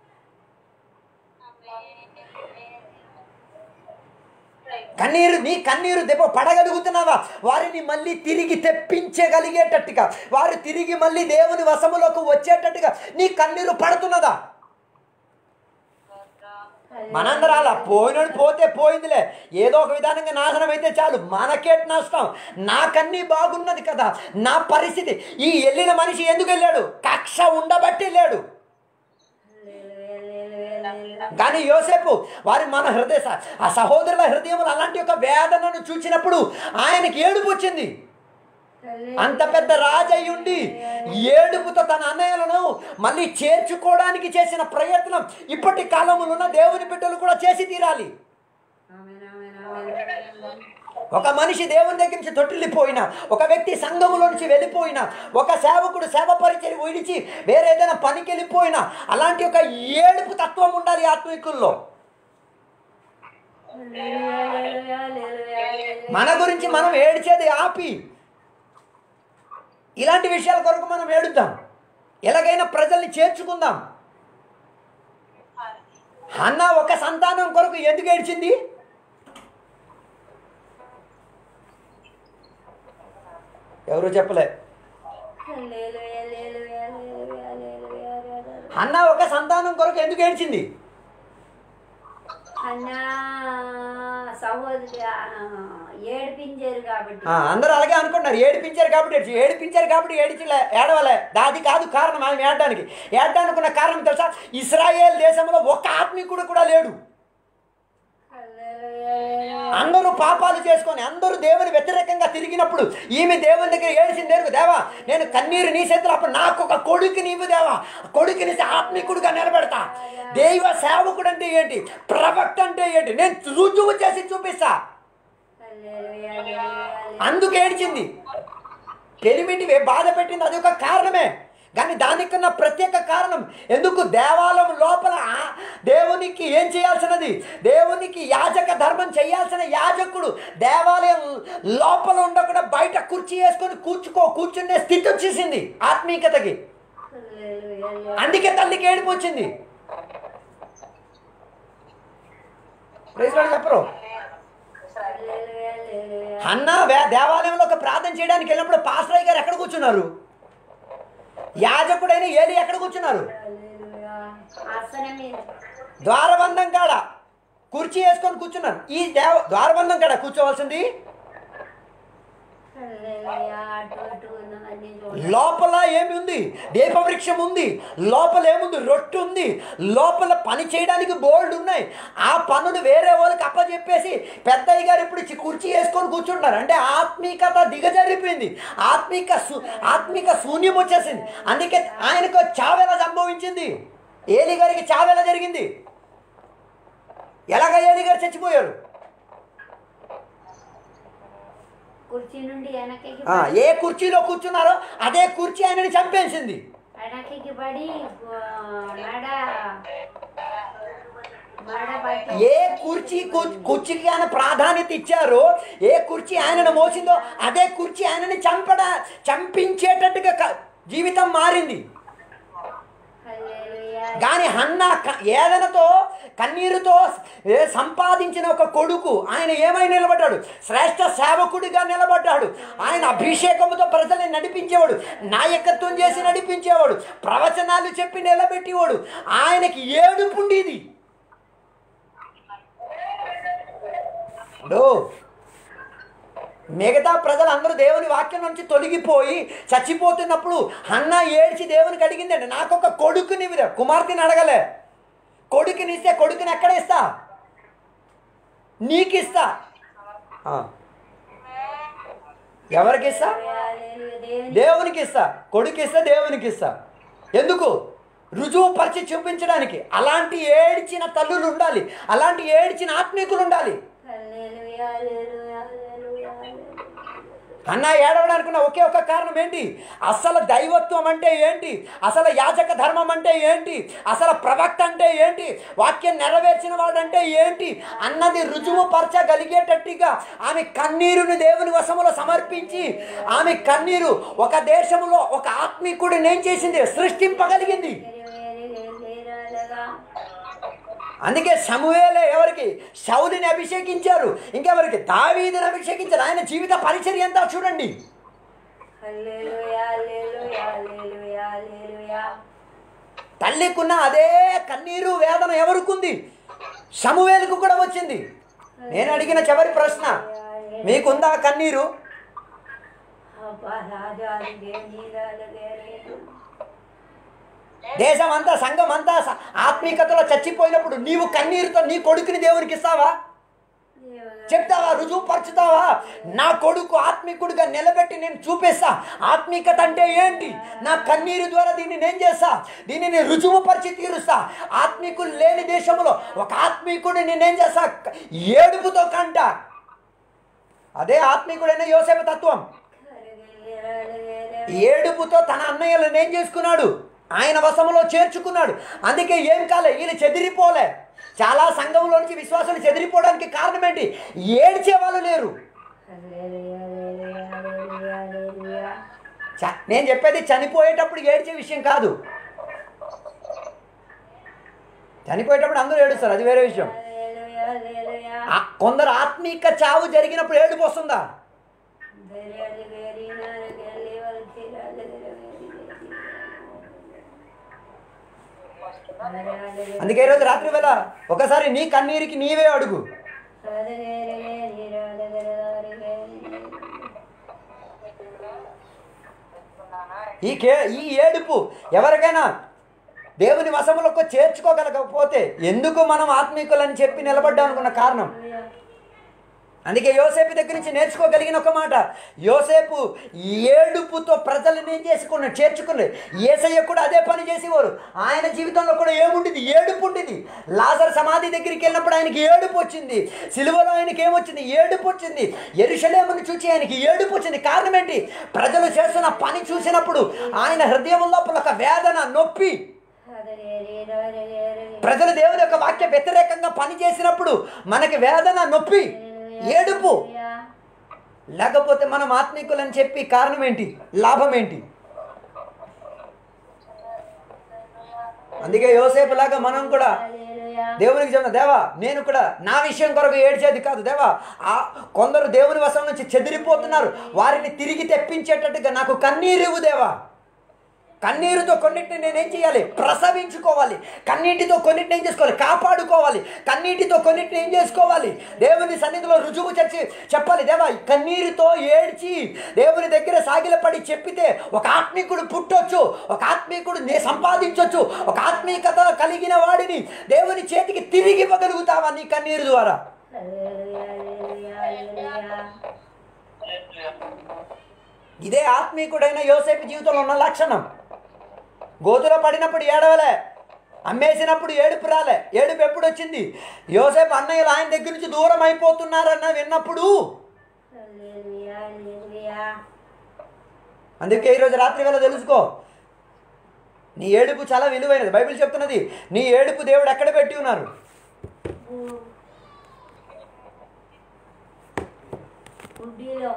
కన్నీరు నీ కన్నీరు దెబ్బ పడగలుగుతున్నావా వారిని మళ్ళీ తిరిగి తెప్పించగలిగేటట్టుగా వారు తిరిగి మళ్ళీ దేవుని వశములోకి వచ్చేటట్టుగా నీ కన్నీరు పడుతున్నదా మనందరం అలా పోయినోడు పోతే పోయిందిలే ఏదో ఒక విధానంగా నాశనం అయితే చాలు మనకే నష్టం నాకన్నీ బాగున్నది కదా నా పరిస్థితి ఈ వెళ్ళిన మనిషి ఎందుకు వెళ్ళాడు కక్ష ఉండబట్టి వెళ్ళాడు హల్లెలూయా, హల్లెలూయా, హల్లెలూయా. కానీ యోసేపు వారి మన హృదయ స- ఆ సహోదరుల హృదయంలో అలాంటి ఒక వేదనను చూచినప్పుడు ఆయనకి ఏడుపు వచ్చింది అంత పెద్ద రాజయ్యుండి ఏడుపుతో తన అన్నయ్యలను మళ్ళీ చేర్చుకోవడానికి చేసిన ప్రయత్నం ఇప్పటి కాలంలో ఉన్న దేవుని బిడ్డలు కూడా చేసి తీరాలి ఆమేన్, ఆమేన్, ఆమేన్. ఒక మనిషి దేవుని దగ్గర నుంచి తొట్టిల్లిపోయినా ఒక వ్యక్తి సంఘములో నుంచి వెళ్ళిపోయినా ఒక సేవకుడు సేవ పరిచయం విడిచి వేరే ఏదైనా పనికి వెళ్ళిపోయినా అలాంటి ఒక ఏడుపు తత్వం ఉండాలి ఆత్మికుల్లో హల్లెలూయా, హల్లెలూయా, హల్లెలూయా, హల్లెలూయా. మన గురించి మనం ఏడ్చేది ఆపి ఇలాంటి విషయాల కొరకు మనం ఏడుద్దాం ఎలాగైనా ప్రజల్ని చేర్చుకుందాం అన్న ఒక సంతానం కొరకు ఎందుకు ఏడ్చింది ఎవరు చెప్పలే హల్లెలూయా, హల్లెలూయా, హల్లెలూయా, హల్లెలూయా, హల్లెలూయా. అన్న ఒక సంతానం కొరకు ఎందుకు ఏడ్చింది అన్నా సహోదరి ఆ, ఏడిపించారు కాబట్టి ఆ, అందరూ అలాగే అనుకుంటున్నారు ఏడిపించారు కాబట్టి ఏడ్చి ఏడిపించారు కాబట్టి ఏడిచిలే ఏడవలే అది కాదు కారణం ఆమె ఏడడానికి ఏడడానికి ఉన్న కారణం తెలుసా ఇస్రాయేల్ దేశంలో ఒక ఆత్మీకుడు కూడా లేడు హల్లెలూయా, హల్లెలూయా. అందరూ పాపాలు చేసుకొని అందరూ దేవుని వ్యతిరేకంగా తిరిగినప్పుడు ఈమె దేవుని దగ్గర ఏడిసింది దేనికి దేవా నేను కన్నీరు నీ చేతులు అప్పుడు నాకు ఒక కొడుకు నీవు దేవా కొడుకుని ఆత్మికుడుగా నిలబెడతా దైవ సేవకుడు అంటే ఏంటి ప్రవక్త అంటే ఏంటి నేను రుజువు చేసి చూపిస్తా హల్లెలూయా, హల్లెలూయా, హల్లెలూయా. అందుకు ఏడ్చింది పెరిమిటి బాధ పెట్టింది అది ఒక కారణమే కానీ దానికన్నా ప్రత్యేక కారణం ఎందుకు దేవాలయం లోపల ఆ దేవునికి ఏం చేయాల్సినది దేవునికి యాజక ధర్మం చేయాల్సిన యాజకుడు దేవాలయం లోపల ఉండకుండా బయట కుర్చీ వేసుకొని కూర్చుకో కూర్చునే స్థితి వచ్చేసింది ఆత్మీయతకి అందుకే తల్లికి ఏడుపు వచ్చింది ప్రైజ్ లార్డ్ చెప్పరు అన్న వే- దేవాలయంలో ఒక ప్రార్థన చేయడానికి వెళ్ళినప్పుడు పాస్టర్ గారు ఎక్కడ కూర్చున్నారు యాజకుడైన ఏలి ఎక్కడ కూర్చున్నారు ఆసనం మీద ద్వారబంధం కాడ కుర్చీ వేసుకొని కూర్చున్నారు ఈ దేవ ద్వారబంధం కాడ కూర్చోవలసింది హల్లెలూయా. అటు అటు ఉన్నవన్నీ చూడండి. లోపల ఏమి ఉంది దీపవృక్షం ఉంది లోపల ఏముంది రొట్టె ఉంది లోపల పని చేయడానికి బోల్డ్ ఉన్నాయి ఆ పనులు వేరే వాళ్ళకి అప్పచెప్పేసి పెద్దయ్య గారు ఇప్పుడు చి- కుర్చీ వేసుకొని కూర్చుంటున్నారు అంటే ఆత్మీకత దిగజారిపోయింది ఆత్మిక సు ఆత్మిక శూన్యం వచ్చేసింది అందుకే ఆయనకు చావెలా సంభవించింది ఏలి గారికి చావెలా జరిగింది ఎలాగ ఏలి గారు చచ్చిపోయారు కుర్చీ నుండి వెనక్కి ఆ, ఏ కుర్చీలో కూర్చున్నారో అదే కుర్చీ ఆయనని చంపేసింది వెనక్కి పడి ఆ, మెడ మెడ పట్టి ఏ కుర్చీ కు- కుర్చీకి ఆయన ప్రాధాన్యత ఇచ్చారో ఏ కుర్చీ ఆయనను మోసిందో అదే కుర్చీ ఆయనని చంపడ చంపించేటట్టుగా క- జీవితం మారింది హల్లెలూయా. కానీ హన్న క- ఏదనతో కన్నీరుతో ఏ సంపాదించిన ఒక కొడుకు ఆయన ఏమై నిలబడ్డాడు శ్రేష్ఠ సేవకుడిగా నిలబడ్డాడు ఆయన అభిషేకముతో ప్రజల్ని నడిపించేవాడు నాయకత్వం చేసి నడిపించేవాడు ప్రవచనాలు చెప్పి నిలబెట్టేవాడు ఆయనకి ఏడుపుండేది ఇప్పుడు మిగతా ప్రజలందరూ దేవుని వాక్యం నుంచి తొలగిపోయి చచ్చిపోతున్నప్పుడు అన్న ఏడ్చి దేవునికి అడిగిందండి నాకు ఒక కొడుకుని విర- కుమార్తెని అడగలే కొడుకుని ఇస్తే కొడుకుని ఎక్కడ ఇస్తా నీకు ఇస్తా ఆ. ఎవరికి ఇస్తా హల్లెలూయా. దేవుని దేవునికి ఇస్తా కొడుకు ఇస్తే దేవునికి ఇస్తా ఎందుకు రుజువు పరిచి చూపించడానికి అలాంటి ఏడ్చిన తల్లులు ఉండాలి అలాంటి ఏడ్చిన ఆత్మీకులు ఉండాలి హల్లెలూయా, హల్లెలూయా, హల్లెలూయా, హల్లెలూయా. అన్న ఏడవడానికి ఉన్న ఒకే ఒక కారణం ఏంటి అసలు దైవత్వం అంటే ఏంటి అసలు యాజక ధర్మం అంటే ఏంటి అసలు ప్రవక్త అంటే ఏంటి వాక్యం నెరవేర్చిన వాడంటే ఏంటి అన్నది రుజువు పరచగలిగేటట్టుగా ఆమె కన్నీరుని దేవుని వశములో సమర్పించి ఆమె కన్నీరు ఒక దేశంలో ఒక ఆత్మీకుడిని ఏం చేసింది సృష్టింపగలిగింది హల్లెలూయా. అందుకే సమూహేలే ఎవరికి శౌలిని అభిషేకించారు ఇంకెవరికి దావీదుని అభిషేకించారు ఆయన జీవిత పరిచర్య ఎంత చూడండి హల్లెలూయా, హల్లెలూయా, హల్లెలూయా, హల్లెలూయా. తల్లికున్న అదే కన్నీరు వేదన ఎవరికుంది సమూవేలుకు కూడా వచ్చింది నేను అడిగిన చివరి ప్రశ్న మీకుందా కన్నీరు అబ్బా, రాజాది దేవుని రాజగారేను. దేశం అంతా సంఘం అంతా స- ఆత్మీకతలో చచ్చిపోయినప్పుడు నీవు కన్నీరుతో నీ కొడుకుని దేవునికి ఇస్తావా దేవుడా, చెప్తావా రుజువు పరచుతావా నా కొడుకు ఆత్మికుడిగా నిలబెట్టి నేను చూపిస్తా ఆత్మీకత అంటే ఏంటి నా కన్నీరు ద్వారా దీన్ని నేను చేస్తా దీన్ని నేను రుజువు పరిచి తీరుస్తా ఆత్మీకులు లేని దేశంలో ఒక ఆత్మీకుడిని నేనేం చేస్తా ఏడుపుతో కంట అదే ఆత్మీకుడైన యోసేపు తత్వం హల్లెలూయా, హల్లెలూయా. ఏడుపుతో తన అన్నయ్యలను ఏం చేసుకున్నాడు ఆయన వశములో చేర్చుకున్నాడు అందుకే ఏం కాలే ఈయన చెదిరిపోలే చాలా సంఘంలో నుంచి విశ్వాసాలు చెదిరిపోవడానికి కారణం ఏంటి ఏడ్చే వాళ్ళు లేరు హల్లెలూయా, హల్లెలూయా, హల్లెలూయా, హల్లెలూయా. చ- నేను చెప్పేది చనిపోయేటప్పుడు ఏడ్చే విషయం కాదు చనిపోయేటప్పుడు అందరూ ఏడుస్తారు అది వేరే విషయం హల్లెలూయా, హల్లెలూయా. ఆ కొందరు ఆత్మీక చావు జరిగినప్పుడు ఏడుపు వస్తుందా ధైర్యాలు వేరినారు, గెలి వల్చిరాలు వేరి వేరి. అందుకే ఈరోజు రాత్రి వేళ ఒకసారి నీ కన్నీరికి నీవే అడుగు హల్లెలూయా, హల్లెలూయా, హల్లెలూయా. ఈ కే ఈ ఏడుపు ఎవరికైనా దేవుని వశములకు చేర్చుకోగలకపోతే ఎందుకు మనం ఆత్మీకులని చెప్పి నిలబడ్డాం అనుకున్న కారణం అందుకే యోసేపు దగ్గర నుంచి నేర్చుకోగలిగిన ఒక మాట యోసేపు ఏడుపుతో ప్రజలను ఏం చేసుకున్నాడు చేర్చుకున్నాడు ఏసయ్య కూడా అదే పని చేసేవారు ఆయన జీవితంలో కూడా ఏముండేది ఏడుపు ఉండేది లాజర్ సమాధి దగ్గరికి వెళ్ళినప్పుడు ఆయనకి ఏడుపు వచ్చింది సిలువలో ఆయనకి ఏమొచ్చింది ఏడుపు వచ్చింది ఎరుషలేమును చూసి ఆయనకి ఏడుపు వచ్చింది కారణం ఏంటి ప్రజలు చేస్తున్న పని చూసినప్పుడు ఆయన హృదయం లోపల ఒక వేదన నొప్పి హల్లెలూయా, హల్లెలూయా. ప్రజలు దేవుని యొక్క వాక్య వ్యతిరేకంగా పని చేసినప్పుడు మనకి వేదన నొప్పి ఏడుపు లేకపోతే మనం ఆత్మీకులని చెప్పి కారణం ఏంటి లాభం ఏంటి అందుకే యోసేపు లాగా మనం కూడా హల్లెలూయా. దేవునికి చెప్తున్నా దేవా నేను కూడా నా విషయం కొరకు ఏడ్చేది కాదు దేవా ఆ కొందరు దేవుని వశం నుంచి చెదిరిపోతున్నారు వారిని తిరిగి తెప్పించేటట్టుగా నాకు కన్నీరివు దేవా కన్నీరుతో కొన్నిటిని నేనేం చేయాలి ప్రసవించుకోవాలి కన్నీటితో కొన్నిటిని ఏం చేసుకోవాలి కాపాడుకోవాలి కన్నీటితో కొన్నిటిని ఏం చేసుకోవాలి దేవుని సన్నిధిలో రుజువు చచ్చి చెప్పాలి దేవా ఈ కన్నీరుతో ఏడ్చి దేవుని దగ్గర సాగిలపడి చెప్పితే ఒక ఆత్మీకుడు పుట్టొచ్చు ఒక ఆత్మీకుడు నే సంపాదించవచ్చు ఒక ఆత్మీకత కలిగిన వాడిని దేవుని చేతికి తిరిగి ఇవ్వగలుగుతావా నీ కన్నీరు ద్వారా హల్లెలూయా, హల్లెలూయా, హల్లెలూయా. ఇదే ఆత్మీకుడైన యోసేపు జీవితంలో ఉన్న లక్షణం గోతులో పడినప్పుడు ఏడవలే అమ్మేసినప్పుడు ఏడుపు రాలే ఏడుపు ఎప్పుడు వచ్చింది యోసేపు అన్నయ్యలు ఆయన దగ్గర నుంచి దూరం అయిపోతున్నారన్న విన్నప్పుడు హల్లెలూయా, హల్లెలూయా. అందుకే ఈరోజు రాత్రి వేళ తెలుసుకో నీ ఏడుపు చాలా విలువైనది బైబిల్ చెప్తున్నది నీ ఏడుపు దేవుడు ఎక్కడ పెట్టి ఉన్నారు గుడ్డిలో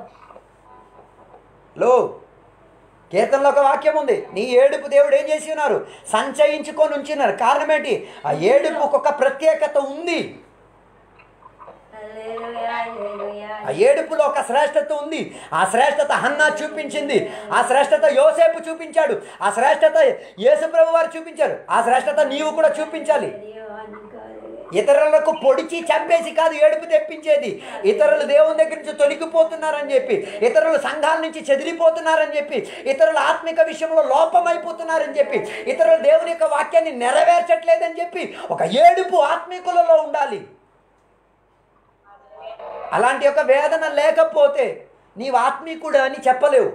లో కీర్తనలో ఒక వాక్యం ఉంది నీ ఏడుపు దేవుడు ఏం చేసి ఉన్నారు సంచయించుకొని ఉంచున్నారు కారణం ఏంటి ఆ ఏడుపుకు ఒక ప్రత్యేకత ఉంది హల్లెలూయా, హల్లెలూయా. ఆ ఏడుపులో ఒక శ్రేష్టత ఉంది ఆ శ్రేష్టత హన్నా చూపించింది ఆ శ్రేష్టత యోసేపు చూపించాడు ఆ శ్రేష్టత యేసుప్రభు వారు చూపించారు ఆ శ్రేష్టత నీవు కూడా చూపించాలి అయ్యో, అనుకోలేదు. ఇతరులకు పొడిచి చంపేసి కాదు ఏడుపు తెప్పించేది ఇతరులు దేవుని దగ్గర నుంచి తొలగిపోతున్నారని చెప్పి ఇతరులు సంఘాల నుంచి చెదిరిపోతున్నారని చెప్పి ఇతరుల ఆత్మిక విషయంలో లోపమైపోతున్నారని చెప్పి ఇతరులు దేవుని యొక్క వాక్యాన్ని నెరవేర్చట్లేదని చెప్పి ఒక ఏడుపు ఆత్మికులలో ఉండాలి అలాంటి ఒక వేదన లేకపోతే నీవు ఆత్మీకుడు అని చెప్పలేవు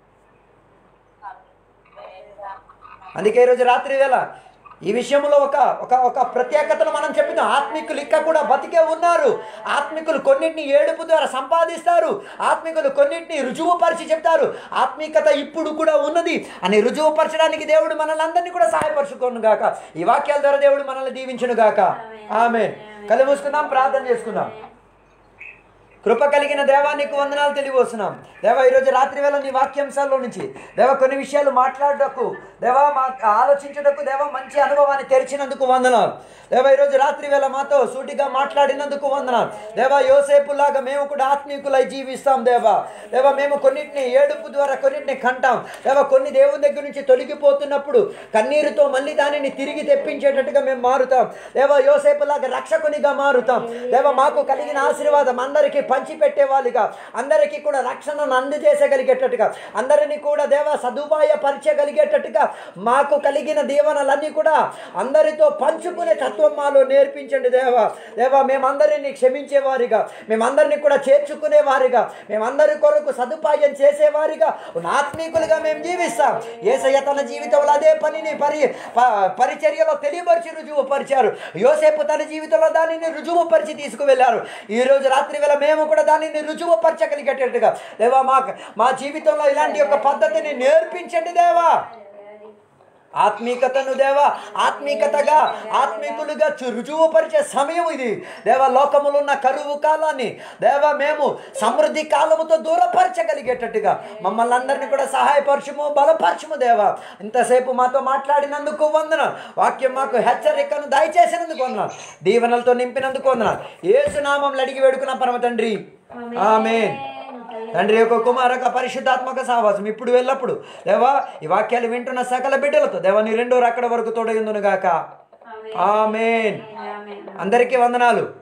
అందుకే ఈరోజు రాత్రి వేళ ఈ విషయంలో ఒక ఒక ఒక ప్రత్యేకతను మనం చెప్పినాం ఆత్మికులు ఇక్కడ కూడా బతికే ఉన్నారు ఆత్మికులు కొన్నిటిని ఏడుపు ద్వారా సంపాదిస్తారు ఆత్మికులు కొన్నిటిని రుజువుపరిచి చెప్తారు ఆత్మికత ఇప్పుడు కూడా ఉన్నది అని రుజువుపరచడానికి దేవుడు మనల్ని అందరినీ కూడా సహాయపరచుకోను గాక ఈ వాక్యాల ద్వారా దేవుడు మనల్ని దీవించును గాక ఆమె కళ్ళు మూసుకుందాం ప్రార్థన చేసుకుందాం కృప కలిగిన దేవా నీకు వందనాలు తెలియవస్తున్నాం దేవా ఈరోజు రాత్రి వేళ నీ వాక్యాంశాల్లో నుంచి దేవా కొన్ని విషయాలు మాట్లాడటకు దేవా మా ఆలోచించటకు దేవా మంచి అనుభవాన్ని తెరిచినందుకు వందనాలు దేవా ఈరోజు రాత్రి వేళ మాతో సూటిగా మాట్లాడినందుకు వందనాలు దేవా యోసేపులాగా మేము కూడా ఆత్మీకులై జీవిస్తాం దేవా దేవా మేము కొన్నిటిని ఏడుపు ద్వారా కొన్నిటిని కంటాం దేవా కొన్ని దేవుని దగ్గర నుంచి తొలగిపోతున్నప్పుడు కన్నీరుతో మళ్ళీ దానిని తిరిగి తెప్పించేటట్టుగా మేము మారుతాం దేవా యోసేపులాగా రక్షకునిగా మారుతాం దేవా మాకు కలిగిన ఆశీర్వాదం అందరికీ పంచిపెట్టేవాళ్ళుగా అందరికీ కూడా రక్షణను అందజేసగలిగేటట్టుగా అందరినీ కూడా దేవ సదుపాయపరచగలిగేటట్టుగా మాకు కలిగిన దీవెనలన్నీ కూడా అందరితో పంచుకునే తత్వం మాలో నేర్పించండి దేవా దేవా మేమందరినీ క్షమించేవారిగా మేమందరినీ కూడా చేర్చుకునేవారిగా మేమందరి కొరకు సదుపాయం చేసేవారిగా ఉన్న ఆత్మీకులుగా మేము జీవిస్తాం ఏసయ్య తన జీవితంలో అదే పనిని పరి ప- పరిచర్యలో తెలియపరిచి రుజువు పరిచారు యోసేపు తన జీవితంలో దానిని రుజువు పరిచి తీసుకువెళ్ళారు ఈ రోజు రాత్రి వేళ మేము కూడా దానిని రుజువు పరచగలిగేటట్టుగా దేవా మా మా జీవితంలో ఇలాంటి ఒక పద్ధతిని నేర్పించండి దేవా ఆత్మీకతను దేవా ఆత్మీకతగా ఆత్మీకులుగా చు- రుజువుపరిచే సమయం ఇది దేవా లోకములో ఉన్న కరువు కాలాన్ని దేవా మేము సమృద్ధి కాలముతో దూరపరచగలిగేటట్టుగా మమ్మల్ని అందరినీ కూడా సహాయపరచుము బలపరచుము దేవా ఇంతసేపు మాతో మాట్లాడినందుకు వందన వాక్యం మాకు హెచ్చరికను దయచేసినందుకు వందన దీవెనలతో నింపినందుకు వందన ఏసునామంలో అడిగి వేడుకున్న పరమ తండ్రి ఆమెన్ తండ్రి యొక్క కుమారక పరిశుద్ధాత్మక సావాసం ఇప్పుడు వెళ్ళప్పుడు దేవా ఈ వాక్యాలు వింటున్న సకల బిడ్డలతో దేవా నీ రెండో రక్కడ వరకు తోడగిందును గాక ఆమెన్ అందరికీ వందనాలు